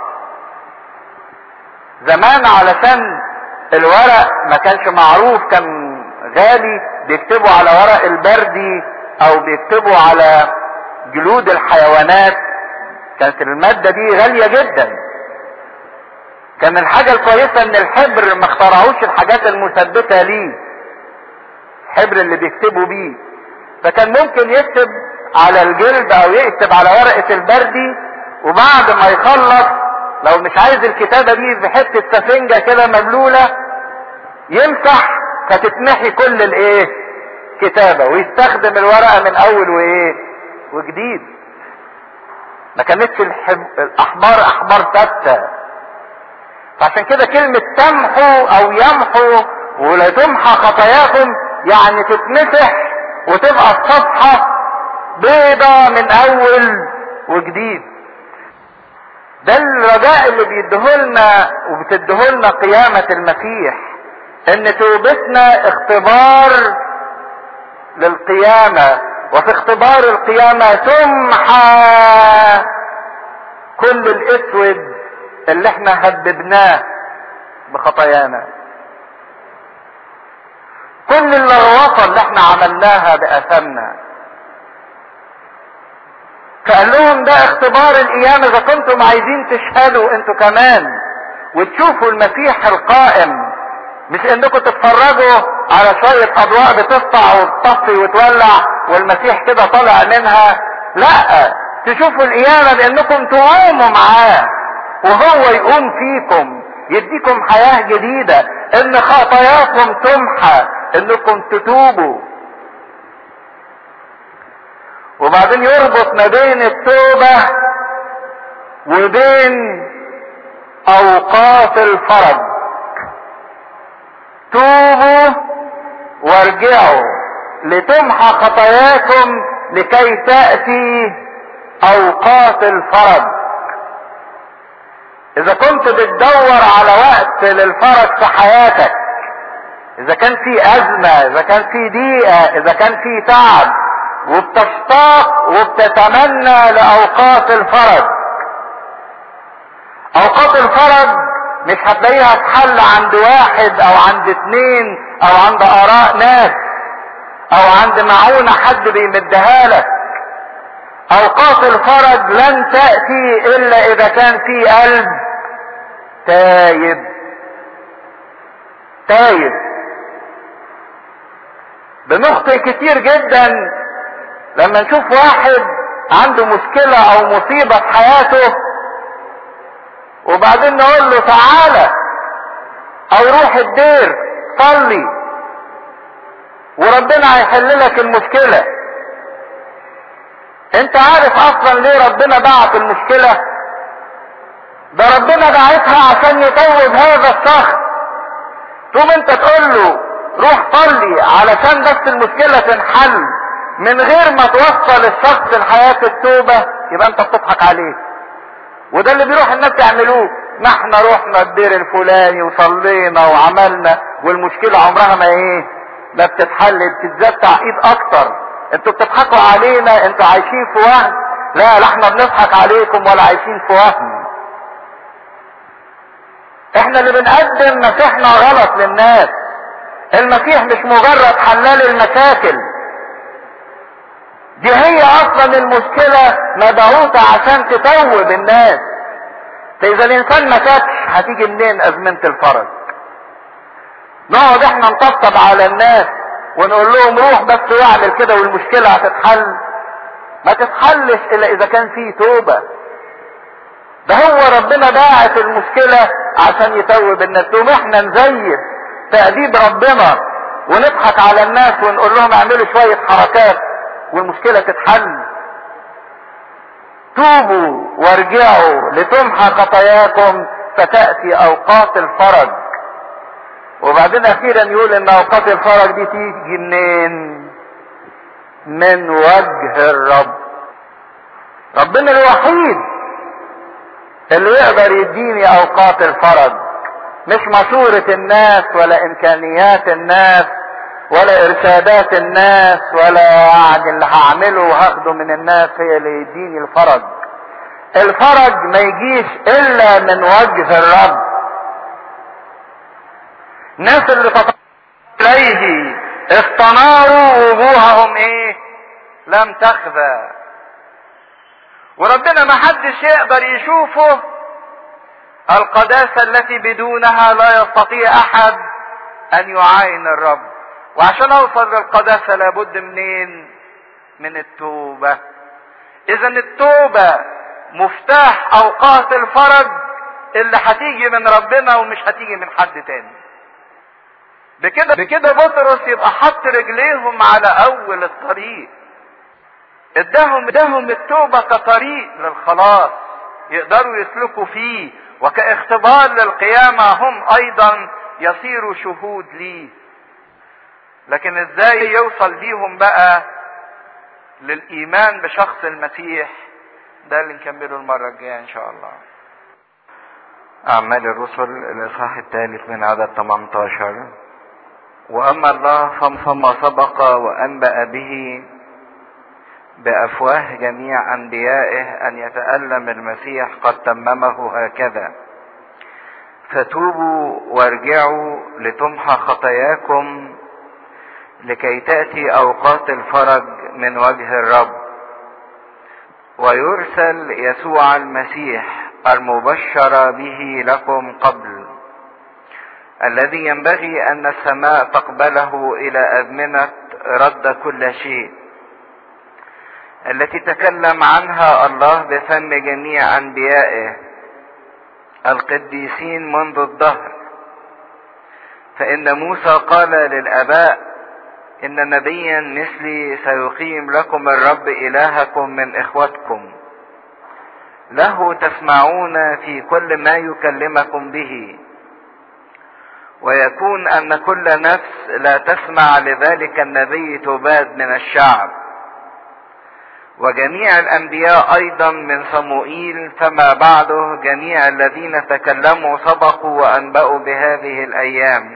زمان علشان الورق ما كانش معروف كان غالي بيكتبوا على ورق البردي او بيكتبوا على جلود الحيوانات كانت المادة دي غالية جدا كان الحاجة الكويسة ان الحبر ما اخترعوش الحاجات المثبتة ليه الحبر اللي بيكتبوا بيه فكان ممكن يكتب على الجلد او يكتب على ورقة البردي وبعد ما يخلص لو مش عايز الكتابة دي في حتة سفنجة كده مبلولة يمسح فتتمحي كل الايه كتابة ويستخدم الورقة من اول وايه وجديد ما كانتش الحب... الاحبار احبار ثابتة فعشان كده كلمة تمحو او يمحو ولا تمحى خطاياكم يعني تتمسح وتبقى الصفحة بيضة من اول وجديد ده الرجاء اللي بيديهولنا وبتديهولنا قيامة المسيح ان توبتنا اختبار للقيامة وفي اختبار القيامة تمحى كل الاسود اللي احنا هببناه بخطايانا كل اللغوطة اللي احنا عملناها بأثامنا فقال لهم ده اختبار القيامة اذا كنتم عايزين تشهدوا انتوا كمان وتشوفوا المسيح القائم مش انكم تتفرجوا على شوية اضواء بتسطع وتطفي وتولع والمسيح كده طالع منها لا تشوفوا القيامة بانكم تقوموا معاه وهو يقوم فيكم يديكم حياة جديدة ان خطاياكم تمحى انكم تتوبوا وبعدين يربط ما بين التوبة وبين اوقات الفرج توبوا وارجعوا لتمحى خطاياكم لكي تأتي اوقات الفرج اذا كنت بتدور على وقت للفرج في حياتك اذا كان في ازمة اذا كان في ضيقة اذا كان في تعب وبتشتاق وبتتمنى لاوقات الفرج اوقات الفرج مش هتلاقيها تحل عند واحد او عند اتنين او عند اراء ناس او عند معونة حد بيمدها لك اوقات الفرج لن تأتي الا اذا كان في قلب تايب تايب بنخطئ كتير جدا لما نشوف واحد عنده مشكلة او مصيبة في حياته وبعدين نقول له تعالى او روح الدير صلي وربنا هيحل لك المشكلة انت عارف اصلا ليه ربنا بعت المشكلة ده ربنا بعتها عشان يطوب هذا الشخص تقوم انت تقول له روح صلي علشان بس المشكلة تنحل من غير ما توصل الشخص لحياة التوبة يبقى انت بتضحك عليه وده اللي بيروح الناس يعملوه ما احنا رحنا الدير الفلاني وصلينا وعملنا والمشكلة عمرها ما ايه ما بتتحل بتزداد تعقيد اكتر انتوا بتضحكوا علينا انتوا عايشين في وهم لا لا احنا بنضحك عليكم ولا عايشين في وهم احنا اللي بنقدم مسيحنا غلط للناس المسيح مش مجرد حلال المشاكل دي هي اصلا المشكلة مبعوثة عشان تتوب الناس فاذا الانسان ما تابش هتيجي منين ازمنة الفرج نقعد احنا نطبطب على الناس ونقول لهم روح بس واعمل كده والمشكلة هتتحل ما تتحلش الا اذا كان فيه توبة ده هو ربنا باعت المشكلة عشان يتوب الناس تقوم احنا نزيف تأديب ربنا ونضحك على الناس ونقول لهم اعملوا شوية حركات والمشكلة تتحل توبوا وارجعوا لتمحى خطاياكم فتأتي اوقات الفرج وبعدين اخيرا يقول ان اوقات الفرج دي تيجي منين من وجه الرب ربنا الوحيد اللي يقدر يديني اوقات الفرج مش مشورة الناس ولا امكانيات الناس ولا ارشادات الناس ولا يعني اللي هعمله وهاخده من الناس هي اللي يديني الفرج الفرج ما يجيش الا من وجه الرب الناس اللي تطلع اليه استناروا وجوههم ايه لم تخفى وربنا ما حدش يقدر يشوفه القداسة التي بدونها لا يستطيع احد ان يعاين الرب وعشان اوصل للقداسة لابد منين من التوبة اذا التوبة مفتاح اوقات الفرج اللي هتيجي من ربنا ومش هتيجي من حد تاني بكده بكده بطرس يبقى حط رجليهم على اول الطريق اداهم اداهم التوبه كطريق للخلاص يقدروا يسلكوا فيه وكاختبار للقيامه هم ايضا يصيروا شهود ليه لكن ازاي يوصل بيهم بقى للايمان بشخص المسيح ده اللي نكمله المره الجايه ان شاء الله
أعمال الرسل الإصحاح الثالث من عدد 18 وأما الله فما سبق وأنبأ به بأفواه جميع أنبيائه أن يتألم المسيح قد تممه هكذا فتوبوا وارجعوا لتمحى خطاياكم لكي تأتي أوقات الفرج من وجه الرب ويرسل يسوع المسيح المبشر به لكم قبل الذي ينبغي ان السماء تقبله الى ازمنه رد كل شيء التي تكلم عنها الله بفم جميع انبيائه القديسين منذ الدهر فان موسى قال للاباء إن نبيا مثلي سيقيم لكم الرب إلهكم من إخوتكم له تسمعون في كل ما يكلمكم به ويكون أن كل نفس لا تسمع لذلك النبي تباد من الشعب وجميع الأنبياء أيضا من صموئيل فما بعده جميع الذين تكلموا سبقوا وأنبأوا بهذه الأيام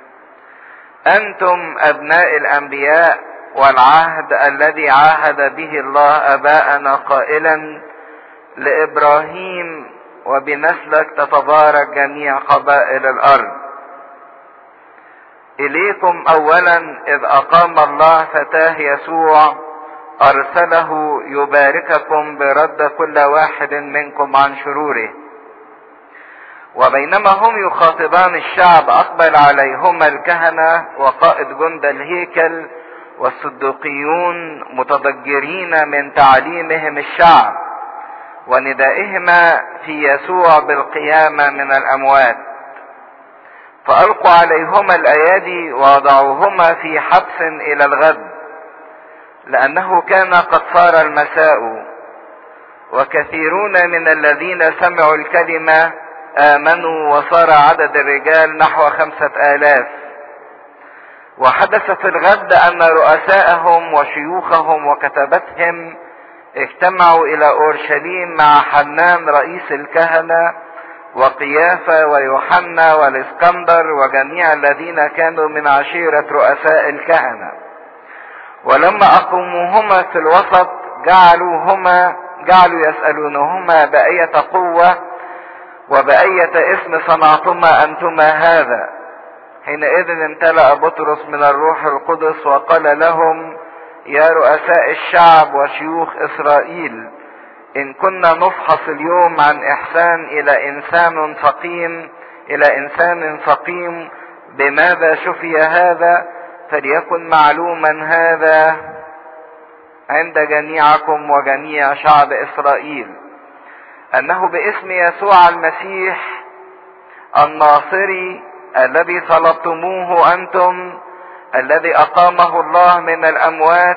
أنتم أبناء الأنبياء والعهد الذي عاهد به الله أباءنا قائلا لإبراهيم وبنسلك تتبارك جميع قبائل الأرض إليكم أولا إذ أقام الله فتاه يسوع أرسله يبارككم برد كل واحد منكم عن شروره وبينما هم يخاطبان الشعب أقبل عليهما الكهنة وقائد جند الهيكل والصدوقيون متضجرين من تعليمهم الشعب وندائهما في يسوع بالقيامة من الأموات فألقوا عليهما الأيادي ووضعوهما في حبس إلى الغد لأنه كان قد صار المساء وكثيرون من الذين سمعوا الكلمة آمنوا وصار عدد الرجال نحو خمسة آلاف وحدث في الغد أن رؤساءهم وشيوخهم وكتبتهم اجتمعوا إلى أورشليم مع حنان رئيس الكهنة وقيافة ويوحنا والاسكندر وجميع الذين كانوا من عشيرة رؤساء الكهنة ولما أقوموهما في الوسط جعلوهما جعلوا يسألونهما بأية قوة وبأية اسم صنعتما أنتما هذا حينئذ امتلأ بطرس من الروح القدس وقال لهم يا رؤساء الشعب وشيوخ إسرائيل إن كنا نفحص اليوم عن إحسان إلى إنسان سقيم إلى إنسان سقيم بماذا شفي هذا فليكن معلوما هذا عند جميعكم وجميع شعب إسرائيل أنه باسم يسوع المسيح الناصري الذي طلبتموه أنتم الذي أقامه الله من الأموات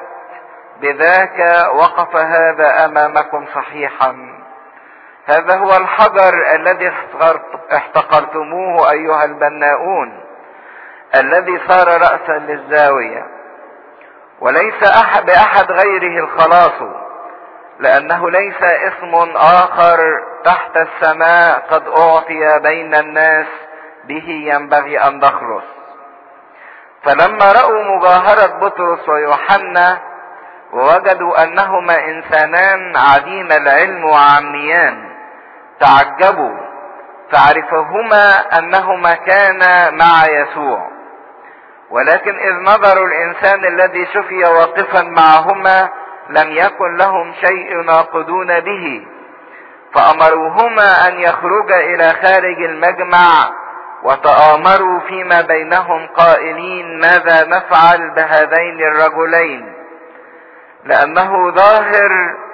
بذاك وقف هذا امامكم صحيحا هذا هو الحجر الذي احتقرتموه ايها البناؤون الذي صار راسا للزاويه وليس احد باحد غيره الخلاص لانه ليس اسم اخر تحت السماء قد اعطي بين الناس به ينبغي ان نخلص فلما راوا مجاهره بطرس ويوحنا ووجدوا انهما انسانان عديم العلم وعميان تعجبوا فعرفهما انهما كانا مع يسوع ولكن اذ نظروا الانسان الذي شفي واقفا معهما لم يكن لهم شيء يناقضون به فامروهما ان يخرجا الى خارج المجمع وتآمروا فيما بينهم قائلين ماذا نفعل بهذين الرجلين لأنه ظاهر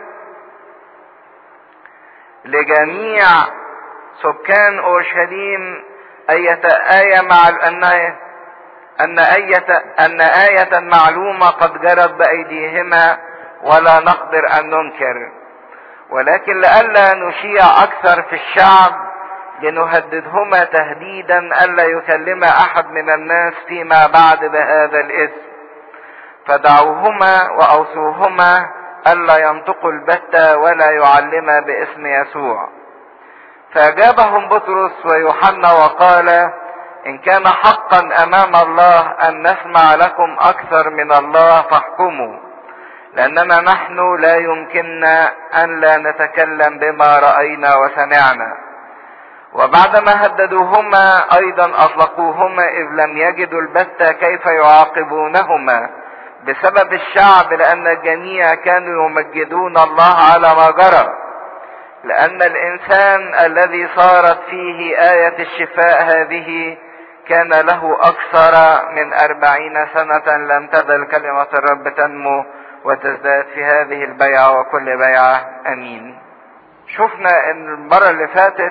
لجميع سكان أورشليم أية آية مع أن أن آية أن آية معلومة قد جرت بأيديهما ولا نقدر أن ننكر ولكن لئلا نشيع أكثر في الشعب لنهددهما تهديدا ألا يكلم أحد من الناس فيما بعد بهذا الاسم فدعوهما واوصوهما الا ينطقوا البتة ولا يعلما باسم يسوع فاجابهم بطرس ويوحنا وقال ان كان حقا امام الله ان نسمع لكم اكثر من الله فاحكموا لاننا نحن لا يمكننا ان لا نتكلم بما راينا وسمعنا وبعدما هددوهما ايضا اطلقوهما اذ لم يجدوا البتة كيف يعاقبونهما بسبب الشعب لان الجميع كانوا يمجدون الله على ما جرى لان الانسان الذي صارت فيه ايه الشفاء هذه كان له اكثر من اربعين سنة لم تزل كلمة الرب تنمو وتزداد في هذه البيعة وكل بيعة امين شفنا ان المرة اللي فاتت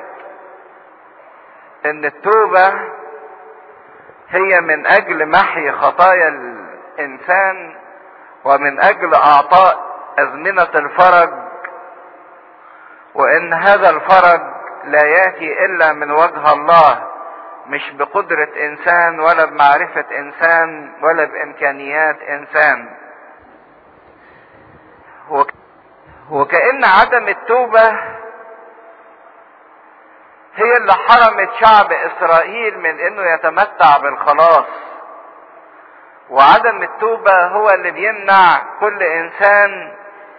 ان التوبة هي من اجل محي خطايا انسان ومن اجل اعطاء ازمنة الفرج وان هذا الفرج لا ياتي الا من وجه الله مش بقدرة انسان ولا بمعرفة انسان ولا بامكانيات انسان وكأن عدم التوبة هي اللي حرمت شعب اسرائيل من انه يتمتع بالخلاص وعدم التوبة هو اللي بيمنع كل انسان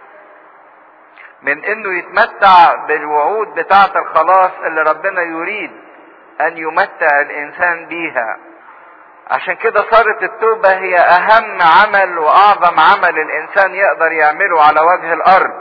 من انه يتمتع بالوعود بتاعة الخلاص اللي ربنا يريد ان يمتع الانسان بيها عشان كده صارت التوبة هي اهم عمل واعظم عمل الانسان يقدر يعمله على وجه الارض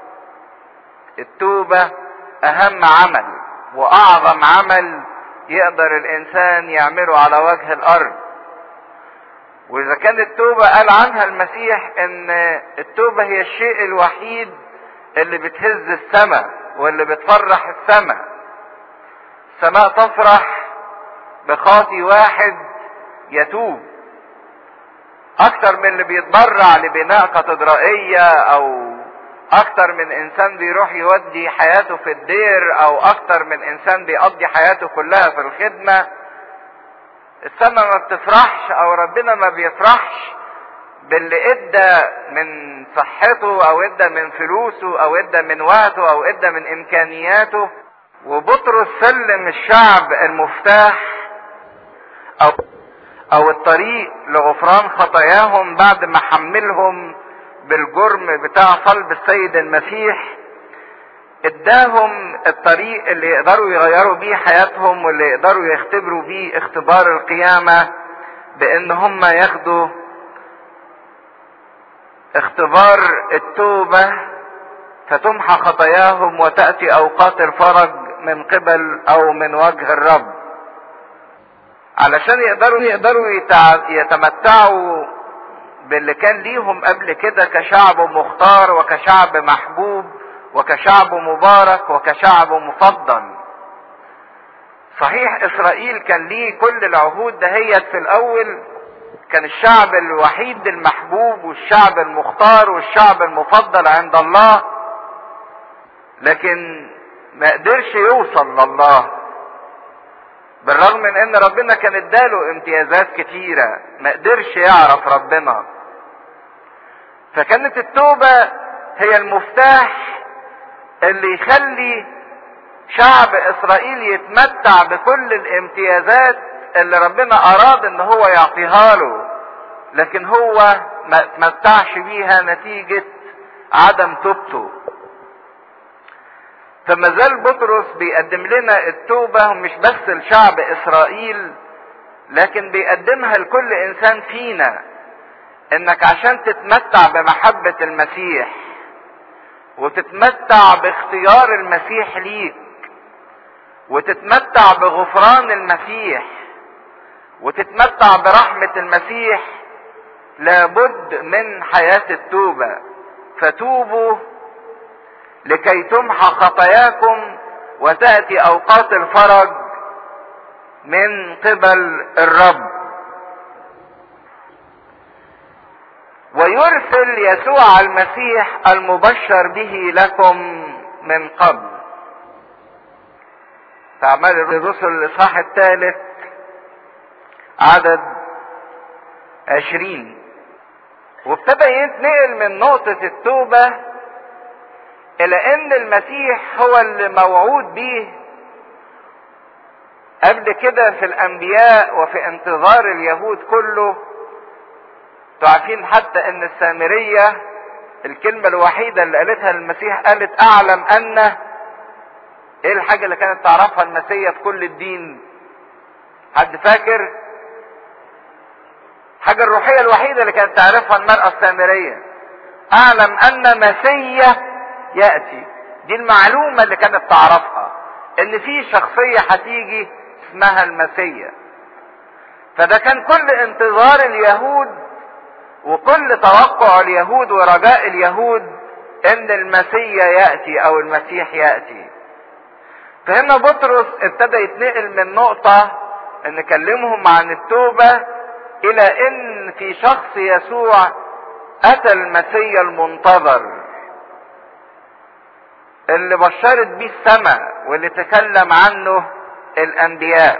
التوبة اهم عمل واعظم عمل يقدر الانسان يعمله على وجه الارض واذا كانت التوبة قال عنها المسيح ان التوبة هي الشيء الوحيد اللي بتهز السماء واللي بتفرح السماء السماء تفرح بخاطي واحد يتوب اكتر من اللي بيتبرع لبناء كاتدرائية او اكتر من انسان بيروح يودي حياته في الدير او اكتر من انسان بيقضي حياته كلها في الخدمة السماء ما بتفرحش او ربنا ما بيفرحش باللي ادى من صحته او ادى من فلوسه او ادى من وقته او ادى من امكانياته وبطرس سلم الشعب المفتاح او او الطريق لغفران خطاياهم بعد ما حملهم بالجرم بتاع صلب السيد المسيح اداهم الطريق اللي يقدروا يغيروا بيه حياتهم واللي يقدروا يختبروا بيه اختبار القيامة بان هم ياخدوا اختبار التوبة فتمحى خطاياهم وتأتي اوقات الفرج من قبل او من وجه الرب علشان يقدروا يقدروا يتمتعوا باللي كان ليهم قبل كده كشعب مختار وكشعب محبوب وكشعب مبارك وكشعب مفضل صحيح اسرائيل كان ليه كل العهود دهيت في الاول كان الشعب الوحيد المحبوب والشعب المختار والشعب المفضل عند الله لكن ما قدرش يوصل لله بالرغم من ان ربنا كان اداله امتيازات كتيرة ما قدرش يعرف ربنا فكانت التوبة هي المفتاح اللي يخلي شعب اسرائيل يتمتع بكل الامتيازات اللي ربنا اراد ان هو يعطيها له لكن هو ما تمتعش بيها نتيجة عدم توبته فما زال بطرس بيقدم لنا التوبة مش بس لشعب اسرائيل لكن بيقدمها لكل انسان فينا انك عشان تتمتع بمحبة المسيح وتتمتع باختيار المسيح ليك وتتمتع بغفران المسيح وتتمتع برحمة المسيح لابد من حياة التوبة فتوبوا لكي تمحى خطاياكم وتأتي أوقات الفرج من قبل الرب ويرسل يسوع المسيح المبشر به لكم من قبل في أعمال الرسل الإصحاح الثالث عدد عشرين وابتدى يتنقل من نقطة التوبة إلى إن المسيح هو اللي موعود بيه قبل كده في الأنبياء وفي انتظار اليهود كله عارفين حتى ان السامرية الكلمة الوحيدة اللي قالتها المسيح قالت اعلم ان ايه الحاجة اللي كانت تعرفها المسيح في كل الدين حد فاكر الحاجة الروحية الوحيدة اللي كانت تعرفها المرأة السامرية اعلم ان مسيح يأتي دي المعلومة اللي كانت تعرفها ان في شخصية هتيجي اسمها المسيح فده كان كل انتظار اليهود وكل توقع اليهود ورجاء اليهود ان المسيح ياتي او المسيح ياتي فهنا بطرس ابتدى يتنقل من نقطة ان كلمهم عن التوبة الى ان في شخص يسوع اتى المسيا المنتظر اللي بشرت بيه السماء واللي تكلم عنه الانبياء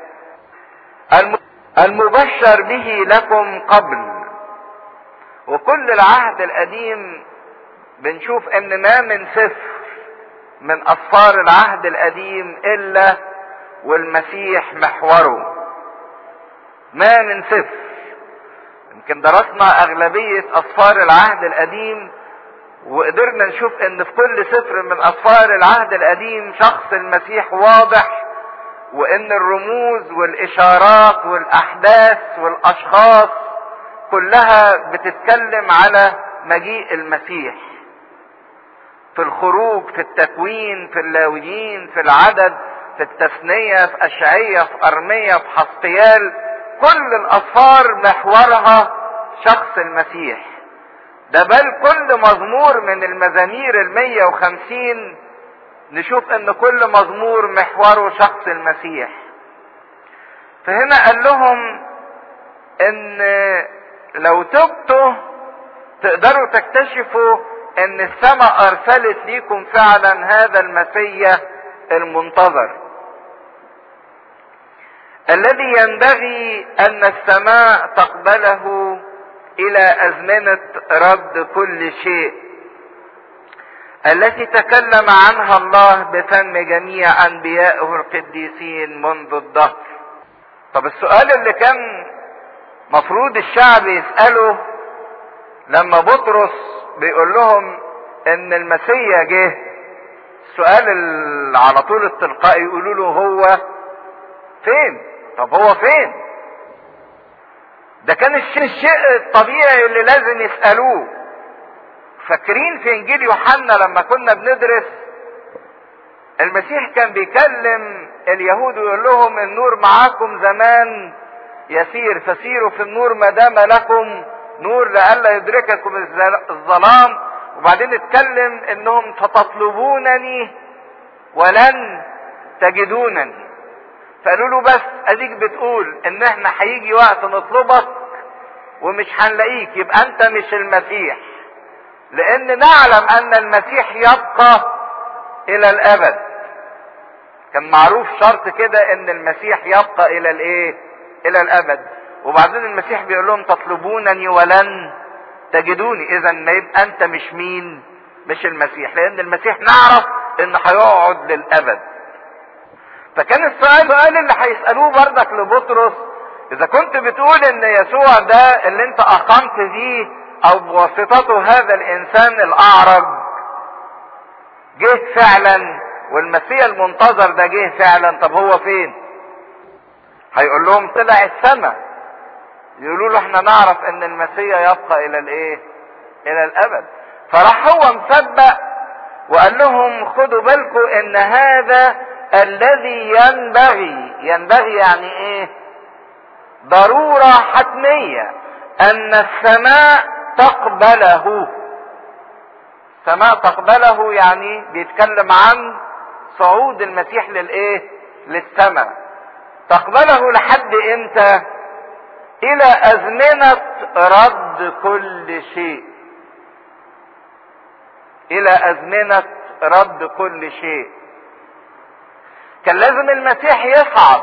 المبشر به لكم قبل وكل العهد القديم بنشوف ان ما من سفر من اسفار العهد القديم الا والمسيح محوره ما من سفر يمكن درسنا اغلبية اسفار العهد القديم وقدرنا نشوف ان في كل سفر من اسفار العهد القديم شخص المسيح واضح وان الرموز والاشارات والاحداث والاشخاص كلها بتتكلم على مجيء المسيح في الخروج في التكوين في اللاويين في العدد في التثنية في أشعية في أرمية في حسقيال كل الأسفار محورها شخص المسيح ده بل كل مزمور من المزامير المية وخمسين نشوف ان كل مزمور محوره شخص المسيح فهنا قال لهم ان لو تبتوا تقدروا تكتشفوا ان السماء ارسلت ليكم فعلا هذا المسيا المنتظر الذي ينبغي ان السماء تقبله الى ازمنه رد كل شيء التي تكلم عنها الله بفم جميع انبيائه القديسين منذ الدهر طب السؤال اللي كان مفروض الشعب يساله لما بطرس بيقول لهم ان المسيا جه السؤال اللي على طول التلقائي يقولوا له هو فين طب هو فين ده كان الشيء, الشيء الطبيعي اللي لازم يسألوه فاكرين في انجيل يوحنا لما كنا بندرس المسيح كان بيكلم اليهود ويقول لهم النور معاكم زمان يسير فسيروا في النور ما دام لكم نور لئلا يدرككم الظلام وبعدين اتكلم انهم ستطلبونني ولن تجدونني فقالوا له بس اديك بتقول ان احنا هيجي وقت نطلبك ومش هنلاقيك يبقى انت مش المسيح لان نعلم ان المسيح يبقى الى الابد كان معروف شرط كده ان المسيح يبقى الى الايه الى الابد وبعدين المسيح بيقول لهم تطلبونني ولن تجدوني اذا ما يبقى انت مش مين مش المسيح لان المسيح نعرف انه هيقعد للابد فكان السؤال السؤال اللي هيسالوه بردك لبطرس اذا كنت بتقول ان يسوع ده اللي انت اقمت فيه او بواسطته هذا الانسان الاعرج جه فعلا والمسيح المنتظر ده جه فعلا طب هو فين هيقول لهم طلع السماء يقولوا له احنا نعرف ان المسيح يبقى الى الايه الى الابد فراح هو مسبق وقال لهم خدوا بالكم ان هذا الذي ينبغي ينبغي يعني ايه ضرورة حتمية ان السماء تقبله السماء تقبله يعني بيتكلم عن صعود المسيح للايه للسماء تقبله لحد امتى الى ازمنة رد كل شيء الى ازمنة رد كل شيء كان لازم المسيح يصعد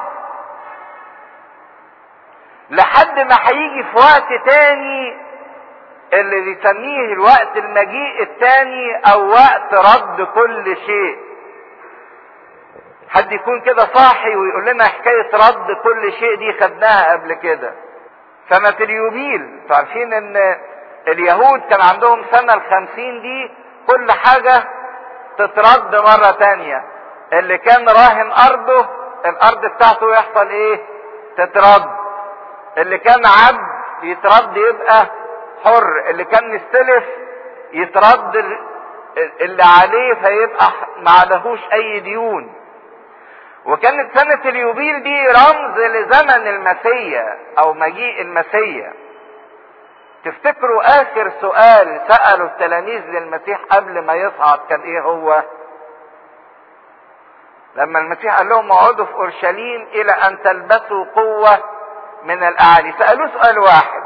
لحد ما هيجي في وقت تاني اللي بيسميه الوقت المجيء التاني او وقت رد كل شيء حد يكون كده صاحي ويقول لنا حكاية رد كل شيء دي خدناها قبل كده سنة اليوبيل عارفين ان اليهود كان عندهم سنة الخمسين دي كل حاجة تترد مرة تانية اللي كان راهن ارضه الارض بتاعته يحصل ايه تترد اللي كان عبد يترد يبقى حر اللي كان مستلف يترد اللي عليه فيبقى ما عليهوش اي ديون وكانت سنة اليوبيل دي رمز لزمن المسيا او مجيء المسيا تفتكروا اخر سؤال سأله التلاميذ للمسيح قبل ما يصعد كان ايه هو لما المسيح قال لهم اقعدوا في اورشليم الى ان تلبسوا قوة من الاعالي سألوه سؤال واحد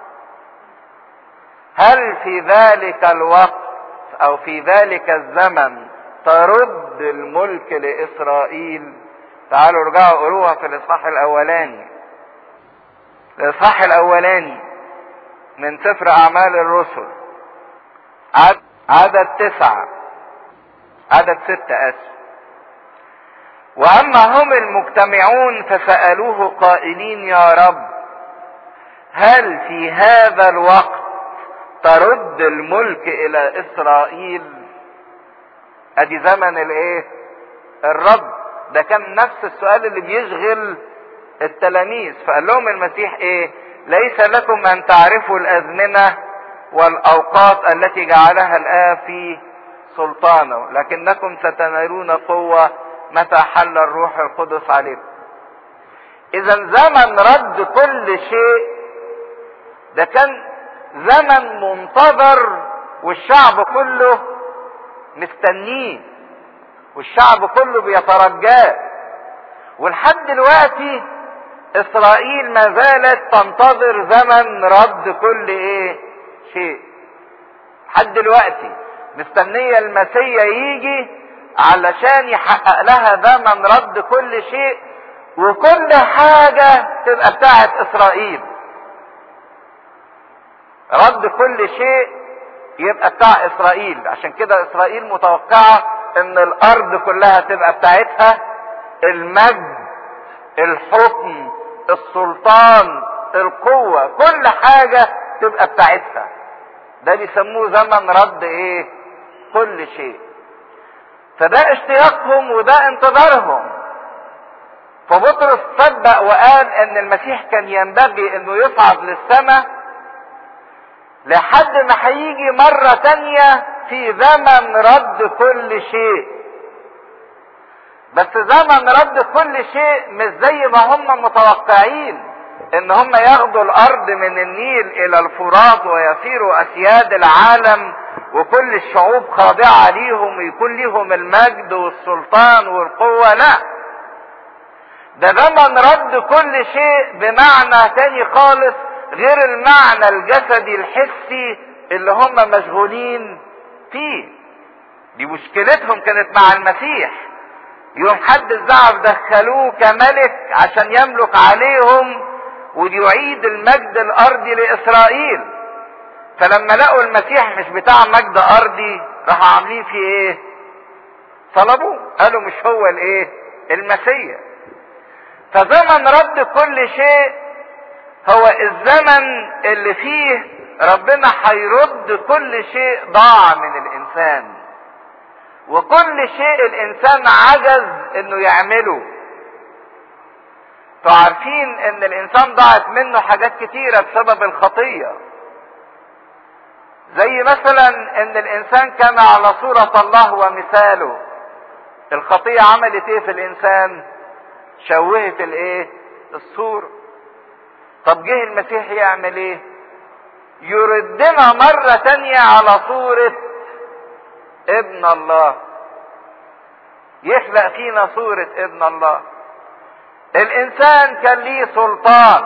هل في ذلك الوقت او في ذلك الزمن ترد الملك لاسرائيل تعالوا ارجعوا قروها في الاصحاح الاولاني الاصحاح الاولاني من سفر اعمال الرسل عدد, عدد تسعة عدد ستة اسف واما هم المجتمعون فسألوه قائلين يا رب هل في هذا الوقت ترد الملك الى اسرائيل ادي زمن الايه الرب ده كان نفس السؤال اللي بيشغل التلاميذ فقال لهم المسيح ايه ليس لكم ان تعرفوا الازمنه والاوقات التي جعلها الاب في سلطانه لكنكم ستنالون قوه متى حل الروح القدس عليكم اذا زمن رد كل شيء ده كان زمن منتظر والشعب كله مستنيه والشعب كله بيترجاه ولحد دلوقتي اسرائيل ما زالت تنتظر زمن رد كل ايه شيء لحد دلوقتي مستنية المسيا يجي علشان يحقق لها زمن رد كل شيء وكل حاجة تبقى بتاعت اسرائيل رد كل شيء يبقى بتاع اسرائيل عشان كده اسرائيل متوقعة ان الارض كلها تبقى بتاعتها المجد الحكم السلطان القوة كل حاجة تبقى بتاعتها ده بيسموه زمن رد ايه كل شيء فده اشتياقهم وده انتظارهم فبطرس صدق وقال ان المسيح كان ينبغي انه يصعد للسماء لحد ما هيجي مرة تانية في زمن رد كل شيء بس زمن رد كل شيء مش زي ما هم متوقعين ان هم ياخدوا الارض من النيل الى الفرات ويصيروا اسياد العالم وكل الشعوب خاضعة ليهم ويكون ليهم المجد والسلطان والقوة لا ده زمن رد كل شيء بمعنى تاني خالص غير المعنى الجسدي الحسي اللي هم مشغولين فيه دي مشكلتهم كانت مع المسيح يوم حد الزعف دخلوه كملك عشان يملك عليهم ويعيد المجد الارضي لاسرائيل فلما لقوا المسيح مش بتاع مجد ارضي راحوا عاملين فيه ايه صلبوه قالوا مش هو الايه المسيح فزمن رد كل شيء هو الزمن اللي فيه ربنا هيرد كل شيء ضاع من الانسان وكل شيء الانسان عجز انه يعمله عارفين ان الانسان ضاعت منه حاجات كتيرة بسبب الخطية زي مثلا ان الانسان كان على صورة الله ومثاله الخطية عملت ايه في الانسان شوهت الايه الصورة طب جه المسيح يعمل ايه يردنا مرة تانية على صورة ابن الله يخلق فينا صورة ابن الله الانسان كان ليه سلطان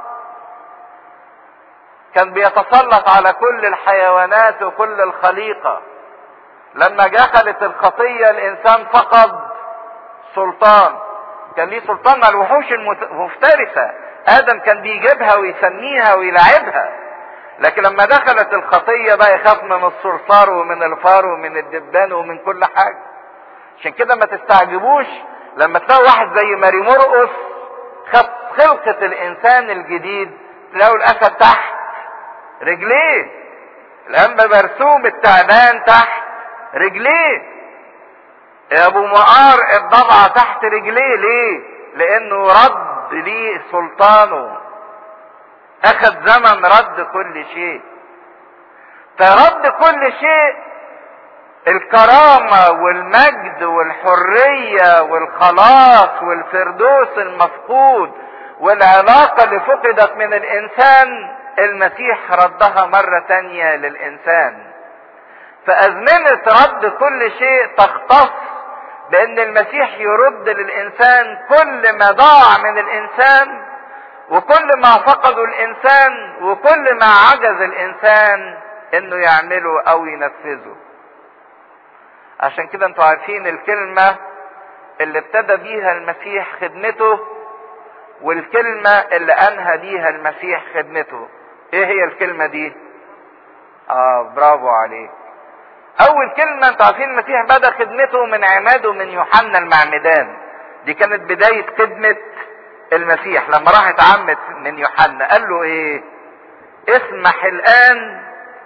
كان بيتسلط على كل الحيوانات وكل الخليقة لما دخلت الخطية الانسان فقد سلطان كان ليه سلطان على الوحوش المفترسة ادم كان بيجيبها ويسميها ويلعبها لكن لما دخلت الخطية بقى يخاف من الصرصار ومن الفار ومن الدبان ومن كل حاجة عشان كده ما تستعجبوش لما تلاقوا واحد زي ماري مرقس خد خلقة الانسان الجديد تلاقوا الاسد تحت رجليه الانبا مرسوم التعبان تحت رجليه ابو مقار الضبعة تحت رجليه ليه لانه رد ليه سلطانه اخذ زمن رد كل شيء فرد كل شيء الكرامة والمجد والحرية والخلاص والفردوس المفقود والعلاقة اللي فقدت من الإنسان المسيح ردها مرة تانية للإنسان فأزمنة رد كل شيء تختص بأن المسيح يرد للإنسان كل ما ضاع من الإنسان وكل ما فقده الانسان وكل ما عجز الانسان انه يعمله او ينفذه عشان كده انتوا عارفين الكلمة اللي ابتدى بيها المسيح خدمته والكلمة اللي انهى بيها المسيح خدمته ايه هي الكلمة دي اه برافو عليك اول كلمة انتوا عارفين المسيح بدأ خدمته من عماده من يوحنا المعمدان دي كانت بداية خدمة المسيح لما راح اتعمد من يوحنا قال له ايه اسمح الان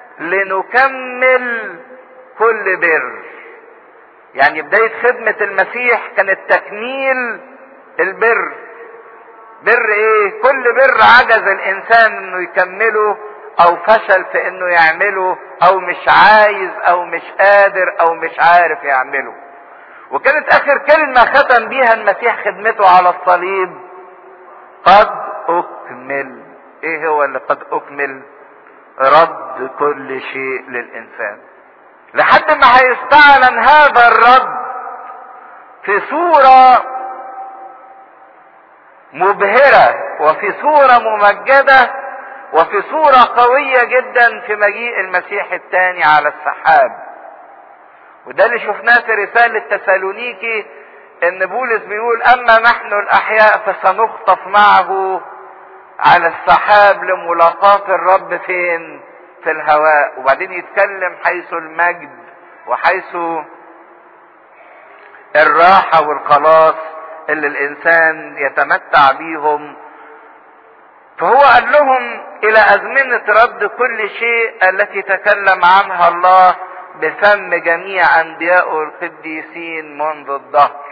لنكمل كل بر يعني بداية خدمة المسيح كانت تكميل البر بر ايه كل بر عجز الانسان انه يكمله او فشل في انه يعمله او مش عايز او مش قادر او مش عارف يعمله وكانت اخر كلمة ختم بيها المسيح خدمته على الصليب قد اكمل ايه هو اللي قد اكمل رد كل شيء للانسان لحد ما هيستعلن هذا الرد في صورة مبهرة وفي صورة ممجدة وفي صورة قوية جدا في مجيء المسيح الثاني على السحاب وده اللي شفناه في رسالة تسالونيكي ان بولس بيقول اما نحن الاحياء فسنخطف معه على السحاب لملاقاة الرب فين في الهواء وبعدين يتكلم حيث المجد وحيث الراحة والخلاص اللي الانسان يتمتع بيهم فهو قال لهم الى ازمنة رد كل شيء التي تكلم عنها الله بفم جميع انبياء القديسين منذ الدهر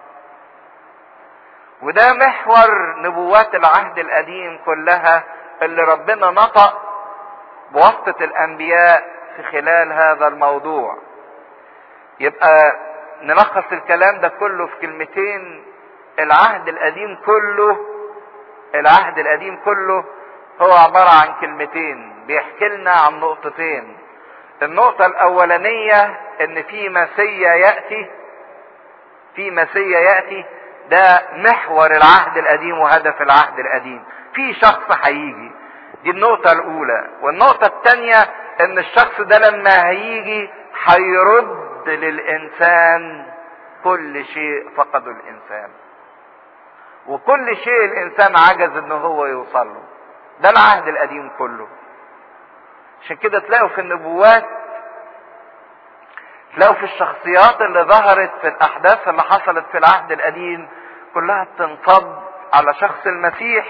وده محور نبوات العهد القديم كلها اللي ربنا نطق بواسطة الانبياء في خلال هذا الموضوع يبقى نلخص الكلام ده كله في كلمتين العهد القديم كله العهد القديم كله هو عبارة عن كلمتين بيحكي لنا عن نقطتين النقطة الأولانية إن في مسيا يأتي في مسيا يأتي ده محور العهد القديم وهدف العهد القديم في شخص هيجي دي النقطة الأولى والنقطة الثانية إن الشخص ده لما هيجي هيرد للإنسان كل شيء فقده الإنسان وكل شيء الإنسان عجز إن هو يوصل له ده العهد القديم كله عشان كده تلاقوا في النبوات تلاقوا في الشخصيات اللي ظهرت في الاحداث اللي حصلت في العهد القديم كلها بتنصب على شخص المسيح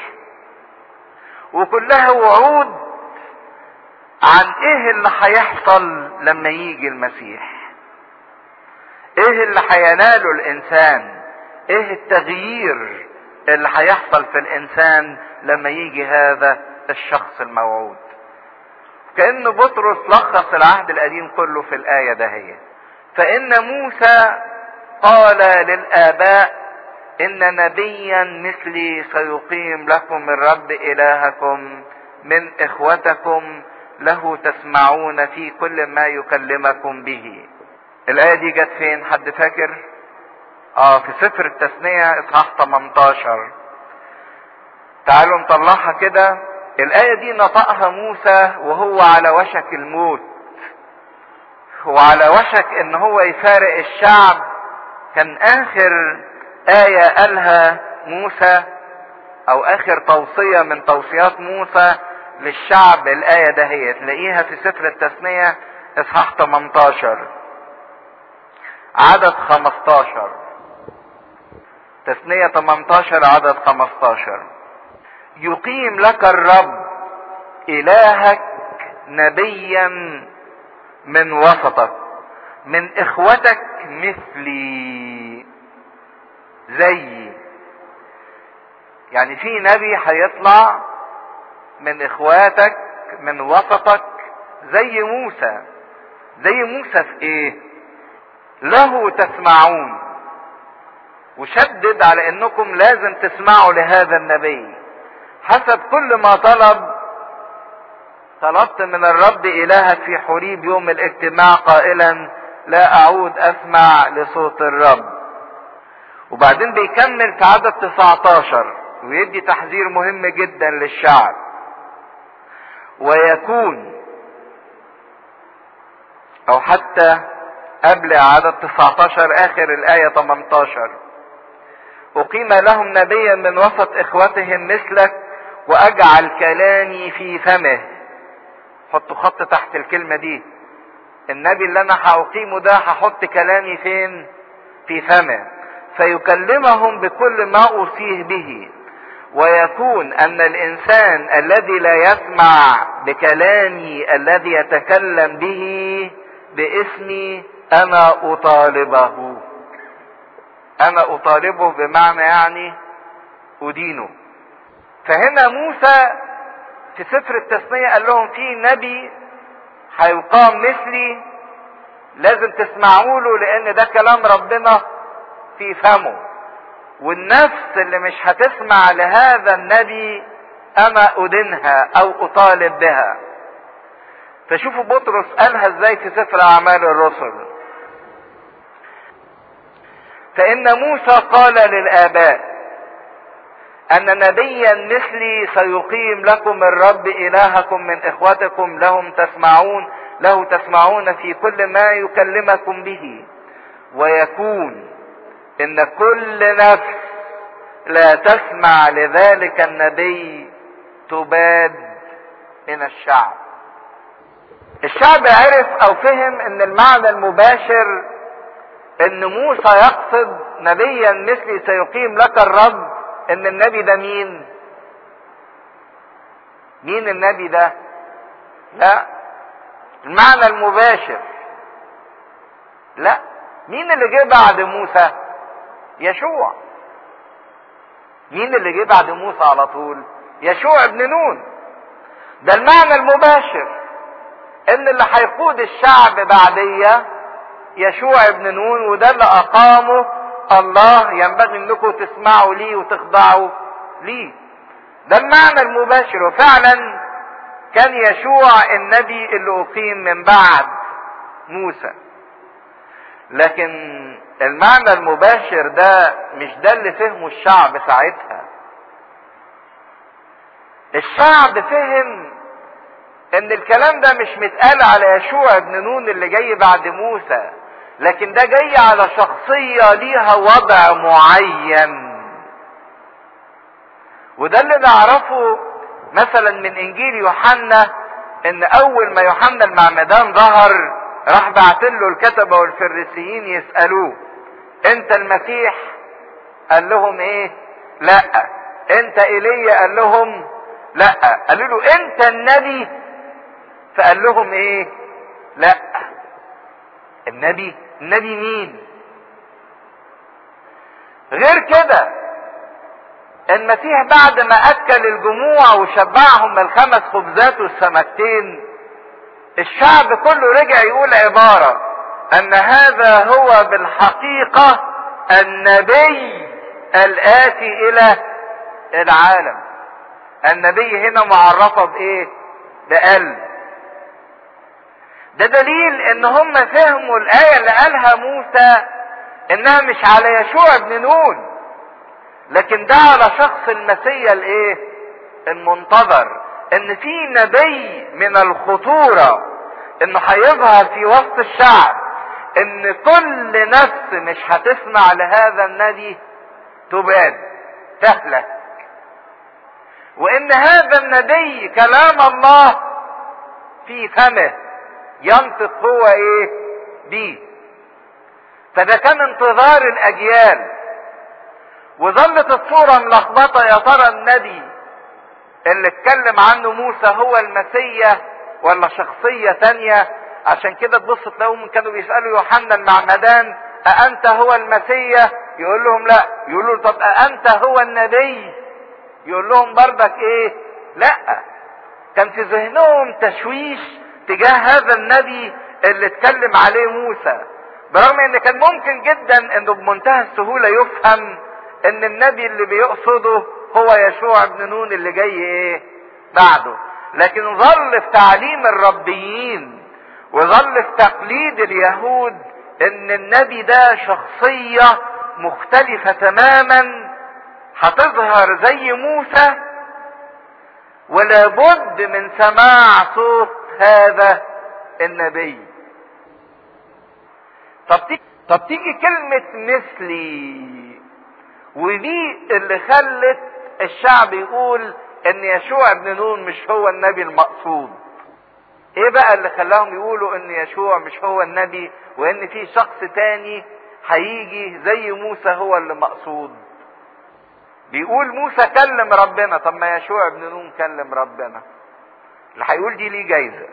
وكلها وعود عن ايه اللي هيحصل لما يجي المسيح ايه اللي هيناله الانسان ايه التغيير اللي هيحصل في الانسان لما يجي هذا الشخص الموعود كأن بطرس لخص العهد القديم كله في الآية دهية فإن موسى قال للآباء إن نبيا مثلي سيقيم لكم الرب إلهكم من إخوتكم له تسمعون في كل ما يكلمكم به الآية دي جت فين حد فاكر اه في سفر التثنية اصحاح 18 تعالوا نطلعها كده الآية دي نطقها موسى وهو على وشك الموت وعلى وشك ان هو يفارق الشعب كان اخر آية قالها موسى او اخر توصية من توصيات موسى للشعب الآية ده هي تلاقيها في سفر التثنية اصحاح 18 عدد 15 تثنية 18 عدد 15 يقيم لك الرب الهك نبيا من وسطك من اخوتك مثلي زيي يعني في نبي هيطلع من اخواتك من وسطك زي موسى زي موسى في ايه له تسمعون وشدد على انكم لازم تسمعوا لهذا النبي حسب كل ما طلب طلبت من الرب إلهك في حريب يوم الاجتماع قائلا لا أعود أسمع لصوت الرب وبعدين بيكمل في عدد 19 ويدي تحذير مهم جدا للشعب ويكون او حتى قبل عدد 19 اخر الايه 18 اقيم لهم نبيا من وسط اخوتهم مثلك واجعل كلامي في فمه حطوا خط تحت الكلمه دي النبي اللي انا هاقيمه ده هحط كلامي فين في فمه فيكلمهم بكل ما اوصيه به ويكون ان الانسان الذي لا يسمع بكلامي الذي يتكلم به باسمي انا اطالبه انا اطالبه بمعنى يعني ادينه فهنا موسى في سفر التثنية قال لهم في نبي هيقام مثلي لازم تسمعوا له لان ده كلام ربنا في فمه والنفس اللي مش هتسمع لهذا النبي انا ادينها او اطالب بها فشوفوا بطرس قالها ازاي في سفر اعمال الرسل فان موسى قال للاباء ان نبيا مثلي سيقيم لكم الرب الهكم من اخوتكم لهم تسمعون له تسمعون في كل ما يكلمكم به ويكون ان كل نفس لا تسمع لذلك النبي تباد من الشعب الشعب عرف او فهم ان المعنى المباشر ان موسى يقصد نبيا مثلي سيقيم لك الرب ان النبي ده مين مين النبي ده لا المعنى المباشر لا مين اللي جه بعد موسى يشوع مين اللي جه بعد موسى على طول يشوع ابن نون ده المعنى المباشر ان اللي هيقود الشعب بعديه يشوع ابن نون وده اللي اقامه الله ينبغي انكم تسمعوا ليه وتخضعوا ليه ده المعنى المباشر وفعلا كان يشوع النبي اللي اقيم من بعد موسى لكن المعنى المباشر ده مش ده اللي فهمه الشعب ساعتها الشعب فهم ان الكلام ده مش متقال على يشوع ابن نون اللي جاي بعد موسى لكن ده جاي على شخصية ليها وضع معين وده اللي نعرفه مثلا من انجيل يوحنا ان اول ما يوحنا المعمدان ظهر راح بعت له الكتبة والفريسيين يسألوه انت المسيح قال لهم ايه لا انت ايليا قال لهم لا قالوا له انت النبي فقال لهم ايه لا النبي النبي مين غير كده المسيح بعد ما اكل الجموع وشبعهم الخمس خبزات والسمكتين الشعب كله رجع يقول عبارة ان هذا هو بالحقيقة النبي الاتي الى العالم النبي هنا معرفة بايه بقلب ده دليل ان هم فهموا الاية اللي قالها موسى انها مش على يشوع ابن نون لكن ده على شخص المسيا الايه المنتظر ان في نبي من الخطورة انه هيظهر في وسط الشعب ان كل نفس مش هتسمع لهذا النبي تباد تهلك وان هذا النبي كلام الله في فمه ينطق هو ايه بيه فده كان انتظار الاجيال وظلت الصورة ملخبطة يا ترى النبي اللي اتكلم عنه موسى هو المسيا ولا شخصية تانية عشان كده تبص تلاقوهم كانوا بيسألوا يوحنا المعمدان أأنت هو المسيا يقول لهم لا يقولوا طب أأنت هو النبي يقول لهم بردك ايه لا كان في ذهنهم تشويش تجاه هذا النبي اللي اتكلم عليه موسى برغم ان كان ممكن جدا انه بمنتهى السهولة يفهم ان النبي اللي بيقصده هو يشوع بن نون اللي جاي ايه بعده لكن ظل في تعليم الربيين وظل في تقليد اليهود ان النبي ده شخصية مختلفة تماما هتظهر زي موسى ولا بد من سماع صوت هذا النبي طب تيجي طب تيجي كلمة مثلي ودي اللي خلت الشعب يقول ان يشوع بن نون مش هو النبي المقصود ايه بقى اللي خلاهم يقولوا ان يشوع مش هو النبي وان في شخص تاني هيجي زي موسى هو اللي مقصود بيقول موسى كلم ربنا طب ما يشوع بن نون كلم ربنا اللي هيقول دي ليه جايزة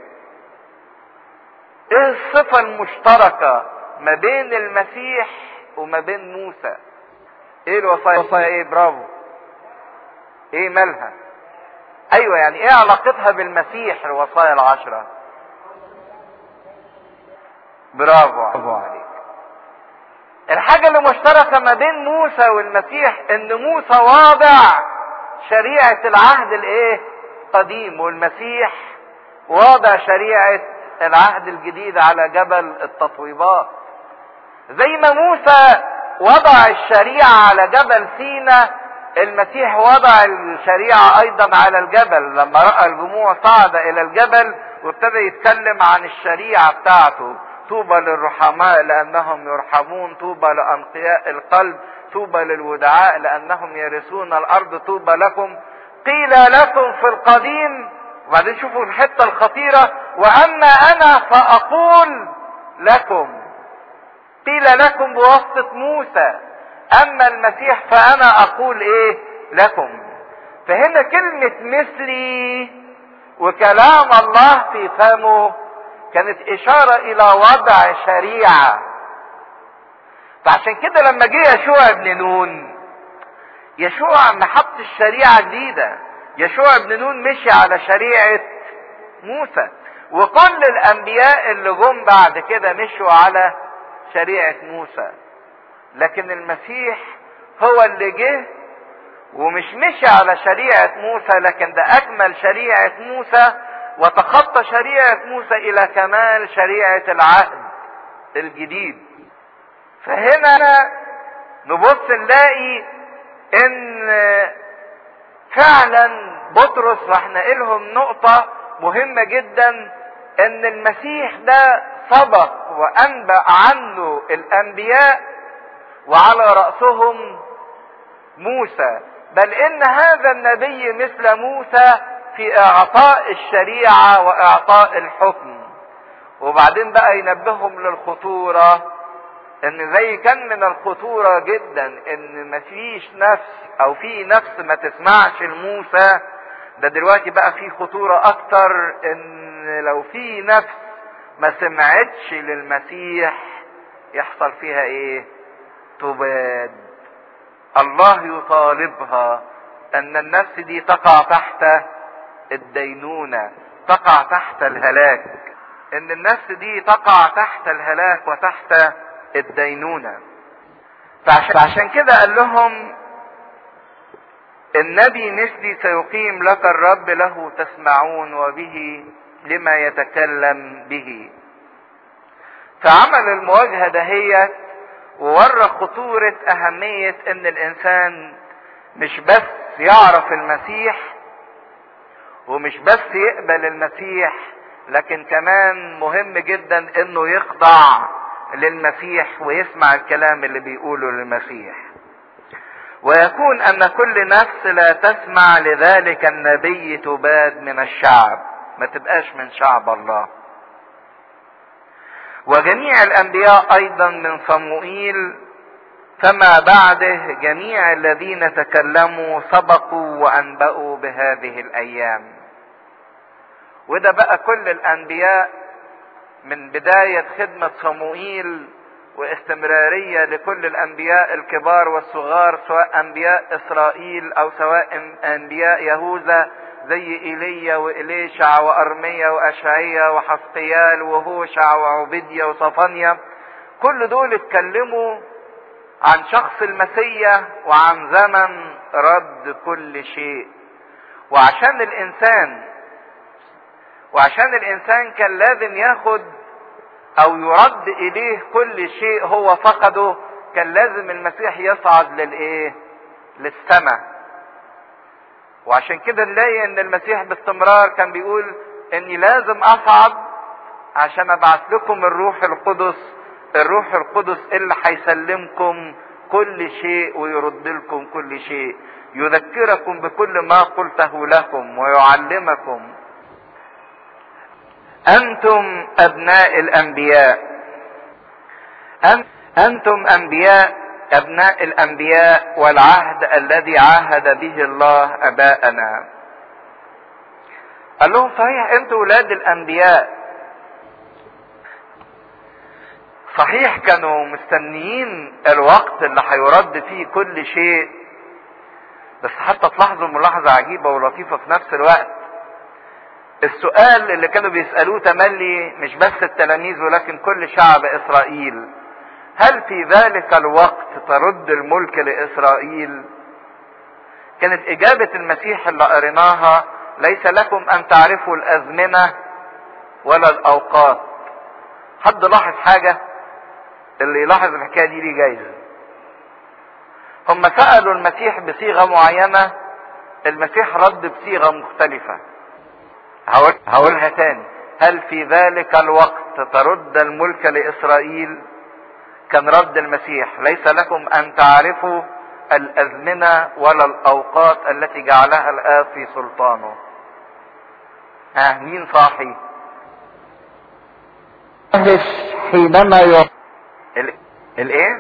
ايه الصفة المشتركة ما بين المسيح وما بين موسى ايه الوصايا الوصايا ايه برافو ايه مالها ايوه يعني ايه علاقتها بالمسيح الوصايا العشرة برافو عليك الحاجة اللي مشتركة ما بين موسى والمسيح ان موسى واضع شريعة العهد الايه قديم والمسيح واضع شريعة العهد الجديد على جبل التطويبات زي ما موسى وضع الشريعة على جبل سينا المسيح وضع الشريعة ايضا على الجبل لما رأى الجموع صعد الى الجبل وابتدى يتكلم عن الشريعة بتاعته طوبى للرحماء لانهم يرحمون طوبى لانقياء القلب طوبى للودعاء لانهم يرثون الارض طوبى لكم قيل لكم في القديم وبعدين شوفوا الحتة الخطيرة واما انا فاقول لكم قيل لكم بواسطة موسى اما المسيح فانا اقول ايه لكم فهنا كلمة مثلي وكلام الله في فمه كانت اشارة الى وضع شريعة فعشان كده لما جه يشوع بن نون يشوع ما حط الشريعة جديدة يشوع بن نون مشي على شريعة موسى وكل الانبياء اللي جم بعد كده مشوا على شريعة موسى لكن المسيح هو اللي جه ومش مشي على شريعة موسى لكن ده أكمل شريعة موسى وتخطى شريعة موسى إلى كمال شريعة العهد الجديد فهنا نبص نلاقي ان فعلا بطرس راح نقلهم نقطة مهمة جدا ان المسيح ده سبق وانبأ عنه الانبياء وعلى رأسهم موسى بل ان هذا النبي مثل موسى في اعطاء الشريعة واعطاء الحكم وبعدين بقى ينبههم للخطورة ان زي كان من الخطورة جدا ان مفيش نفس او في نفس ما تسمعش لموسى ده دلوقتي بقى في خطورة اكتر ان لو في نفس ما سمعتش للمسيح يحصل فيها ايه تباد الله يطالبها ان النفس دي تقع تحت الدينونة تقع تحت الهلاك ان النفس دي تقع تحت الهلاك وتحت الدينونة فعشان كده قال لهم النبي مثلي سيقيم لك الرب له تسمعون وبه لما يتكلم به فعمل المواجهة دهيت وورى خطورة أهمية إن الإنسان مش بس يعرف المسيح ومش بس يقبل المسيح لكن كمان مهم جدا إنه يخضع للمسيح ويسمع الكلام اللي بيقوله للمسيح ويكون ان كل نفس لا تسمع لذلك النبي تباد من الشعب ما تبقاش من شعب الله وجميع الانبياء ايضا من صموئيل فما بعده جميع الذين تكلموا سبقوا وانبأوا بهذه الايام وده بقى كل الانبياء من بداية خدمة صموئيل واستمرارية لكل الأنبياء الكبار والصغار سواء أنبياء إسرائيل أو سواء أنبياء يهوذا زي إيليا وإليشع وأرميا وأشعيا وحسقيال وهوشع وعبيديا وصفانيا كل دول اتكلموا عن شخص المسيا وعن زمن رد كل شيء وعشان الإنسان وعشان الانسان كان لازم ياخد او يرد اليه كل شيء هو فقده كان لازم المسيح يصعد للايه للسماء وعشان كده نلاقي ان المسيح باستمرار كان بيقول اني لازم اصعد عشان ابعث لكم الروح القدس الروح القدس اللي هيسلمكم كل شيء ويرد لكم كل شيء يذكركم بكل ما قلته لكم ويعلمكم انتم ابناء الانبياء انتم انبياء ابناء الانبياء والعهد الذي عاهد به الله اباءنا قال لهم صحيح انتوا ولاد الانبياء صحيح كانوا مستنيين الوقت اللي هيرد فيه كل شيء بس حتى تلاحظوا ملاحظة عجيبة ولطيفة في نفس الوقت السؤال اللي كانوا بيسألوه تملي مش بس التلاميذ ولكن كل شعب إسرائيل هل في ذلك الوقت ترد الملك لإسرائيل كانت إجابة المسيح اللي قريناها ليس لكم أن تعرفوا الأزمنة ولا الأوقات حد لاحظ حاجة اللي يلاحظ الحكاية دي ليه جايزة هم سألوا المسيح بصيغة معينة المسيح رد بصيغة مختلفة هقول هقولها تاني هل في ذلك الوقت ترد الملك لإسرائيل كان رد المسيح ليس لكم أن تعرفوا الأزمنة ولا الأوقات التي جعلها الآب في سلطانه ها مين صاحي
حينما يوم
ال... الايه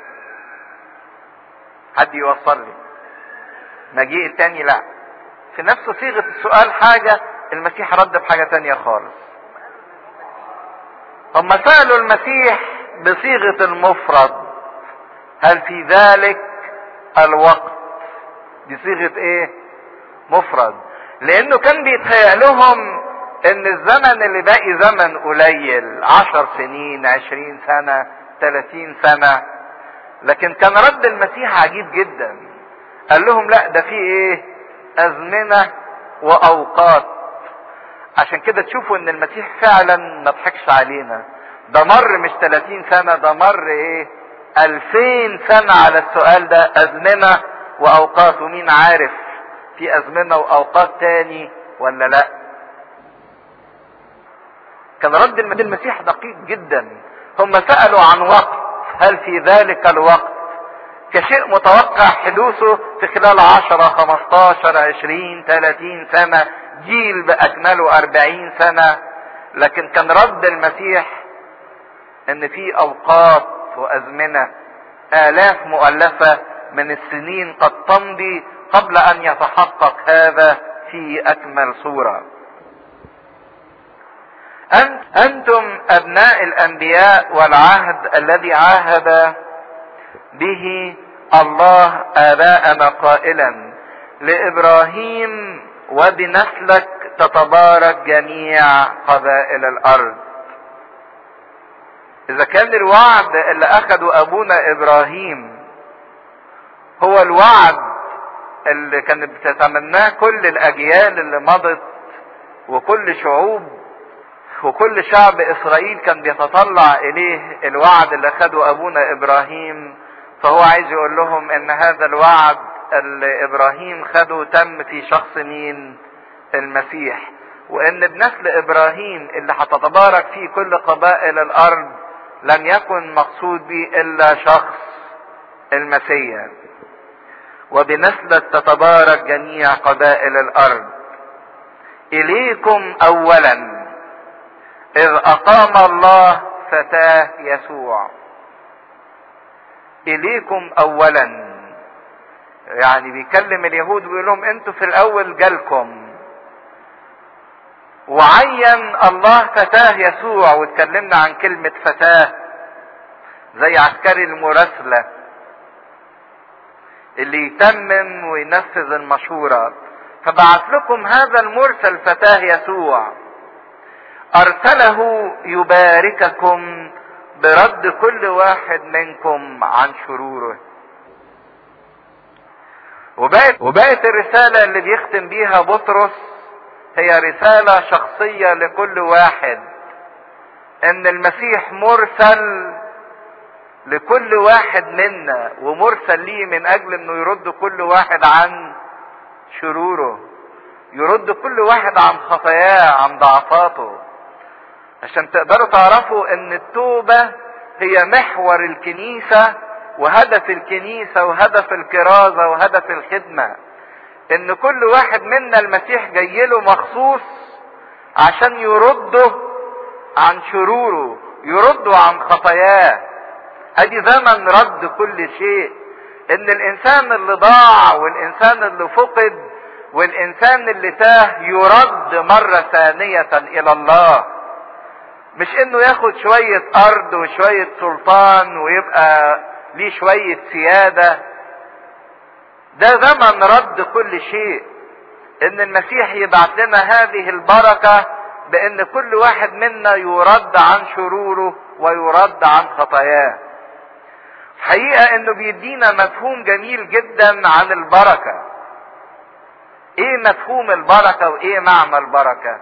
حد يوصل لي مجيء التاني لا في نفس صيغة السؤال حاجة المسيح رد بحاجة تانية خالص هم سألوا المسيح بصيغة المفرد هل في ذلك الوقت دي صيغة ايه مفرد لانه كان بيتهيأ لهم ان الزمن اللي باقي زمن قليل عشر سنين عشرين سنة تلاتين سنة لكن كان رد المسيح عجيب جدا قال لهم لا ده في ايه ازمنة واوقات عشان كده تشوفوا ان المسيح فعلا ما ضحكش علينا ده مر مش 30 سنة ده مر ايه 2000 سنة على السؤال ده ازمنة واوقات ومين عارف في ازمنة واوقات تاني ولا لا كان رد المسيح دقيق جدا هم سألوا عن وقت هل في ذلك الوقت كشيء متوقع حدوثه في خلال عشرة خمستاشر عشرين تلاتين سنة جيل بأكمله أربعين سنة لكن كان رد المسيح ان في اوقات وازمنة الاف مؤلفة من السنين قد تمضي قبل ان يتحقق هذا في اكمل صورة أنت انتم ابناء الانبياء والعهد الذي عاهد به الله اباءنا قائلا لابراهيم وبنسلك تتبارك جميع قبائل الارض اذا كان الوعد اللي اخده ابونا ابراهيم هو الوعد اللي كانت بتتمناه كل الاجيال اللي مضت وكل شعوب وكل شعب اسرائيل كان بيتطلع اليه الوعد اللي اخده ابونا ابراهيم فهو عايز يقول لهم ان هذا الوعد اللي ابراهيم خده تم في شخص مين المسيح وان بنسل ابراهيم اللي هتتبارك فيه كل قبائل الارض لم يكن مقصود به الا شخص المسيح وبنسلك تتبارك جميع قبائل الارض اليكم اولا اذ اقام الله فتاه يسوع اليكم اولا يعني بيكلم اليهود ويقول لهم انتوا في الاول جالكم وعين الله فتاه يسوع واتكلمنا عن كلمة فتاه زي عسكري المراسلة اللي يتمم وينفذ المشورة فبعث لكم هذا المرسل فتاه يسوع ارسله يبارككم برد كل واحد منكم عن شروره وبقت وبقت الرسالة اللي بيختم بيها بطرس هي رسالة شخصية لكل واحد ان المسيح مرسل لكل واحد منا ومرسل ليه من اجل انه يرد كل واحد عن شروره يرد كل واحد عن خطاياه عن ضعفاته عشان تقدروا تعرفوا ان التوبة هي محور الكنيسة وهدف الكنيسة وهدف الكرازة وهدف الخدمة ان كل واحد منا المسيح جاي له مخصوص عشان يرده عن شروره يرده عن خطاياه ادي زمن رد كل شيء ان الانسان اللي ضاع والانسان اللي فقد والانسان اللي تاه يرد مرة ثانية الى الله مش انه ياخد شوية ارض وشوية سلطان ويبقى ليه شوية سيادة ده زمن رد كل شيء ان المسيح يبعث لنا هذه البركة بان كل واحد منا يرد عن شروره ويرد عن خطاياه حقيقة انه بيدينا مفهوم جميل جدا عن البركة ايه مفهوم البركة وايه معنى البركة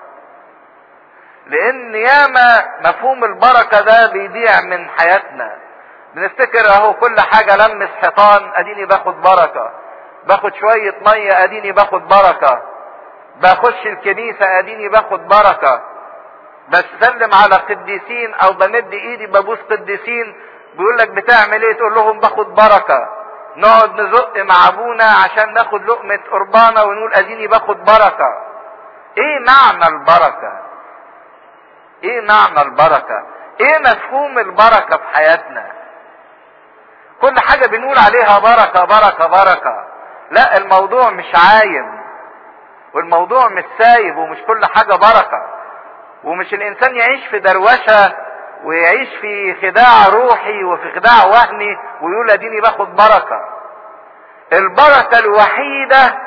لان ياما مفهوم البركة ده بيضيع من حياتنا بنفتكر اهو كل حاجة لمس حيطان اديني باخد بركة باخد شوية مية اديني باخد بركة بخش الكنيسة اديني باخد بركة بسلم على قديسين او بمد ايدي ببوس قديسين بيقول لك بتعمل ايه تقول لهم باخد بركة نقعد نزق مع ابونا عشان ناخد لقمة قربانة ونقول اديني باخد بركة ايه معنى البركة ايه معنى البركة ايه مفهوم البركة في حياتنا كل حاجة بنقول عليها بركة بركة بركة لا الموضوع مش عايم والموضوع مش سايب ومش كل حاجة بركة ومش الانسان يعيش في دروشة ويعيش في خداع روحي وفي خداع وهمي ويقول اديني باخد بركة البركة الوحيدة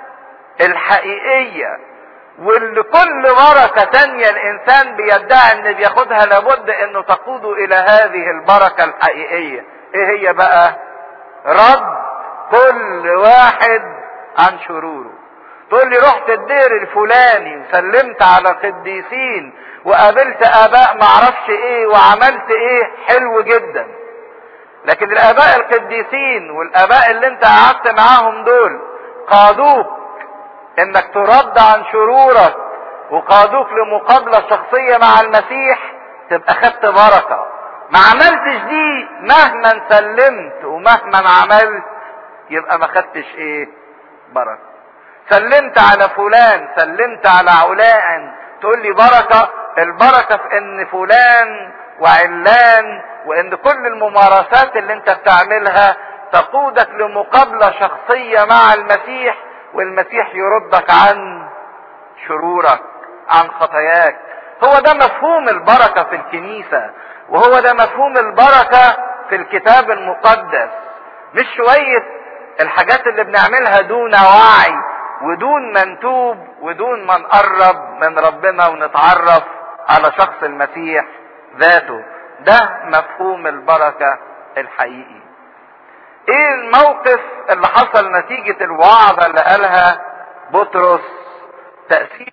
الحقيقية واللي كل بركة تانية الانسان بيدعي ان بياخدها لابد انه تقوده الى هذه البركة الحقيقية ايه هي بقى رد كل واحد عن شروره تقول لي رحت الدير الفلاني وسلمت على قديسين وقابلت اباء معرفش ايه وعملت ايه حلو جدا لكن الاباء القديسين والاباء اللي انت قعدت معاهم دول قادوك انك ترد عن شرورك وقادوك لمقابلة شخصية مع المسيح تبقى خدت بركة ما عملتش دي مهما سلمت ومهما عملت يبقى ما خدتش ايه بركة سلمت على فلان سلمت على علان تقول لي بركة البركة في ان فلان وعلان وان كل الممارسات اللي انت بتعملها تقودك لمقابلة شخصية مع المسيح والمسيح يردك عن شرورك عن خطاياك هو ده مفهوم البركة في الكنيسة وهو ده مفهوم البركة في الكتاب المقدس مش شوية الحاجات اللي بنعملها دون وعي ودون ما نتوب ودون ما نقرب من ربنا ونتعرف على شخص المسيح ذاته ده مفهوم البركة الحقيقي ايه الموقف اللي حصل نتيجة الوعظة اللي قالها بطرس تأثير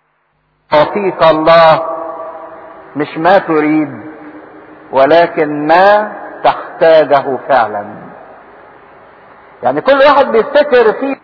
يعطيك الله مش ما تريد ولكن ما تحتاجه فعلا يعني كل واحد بيفتكر فيه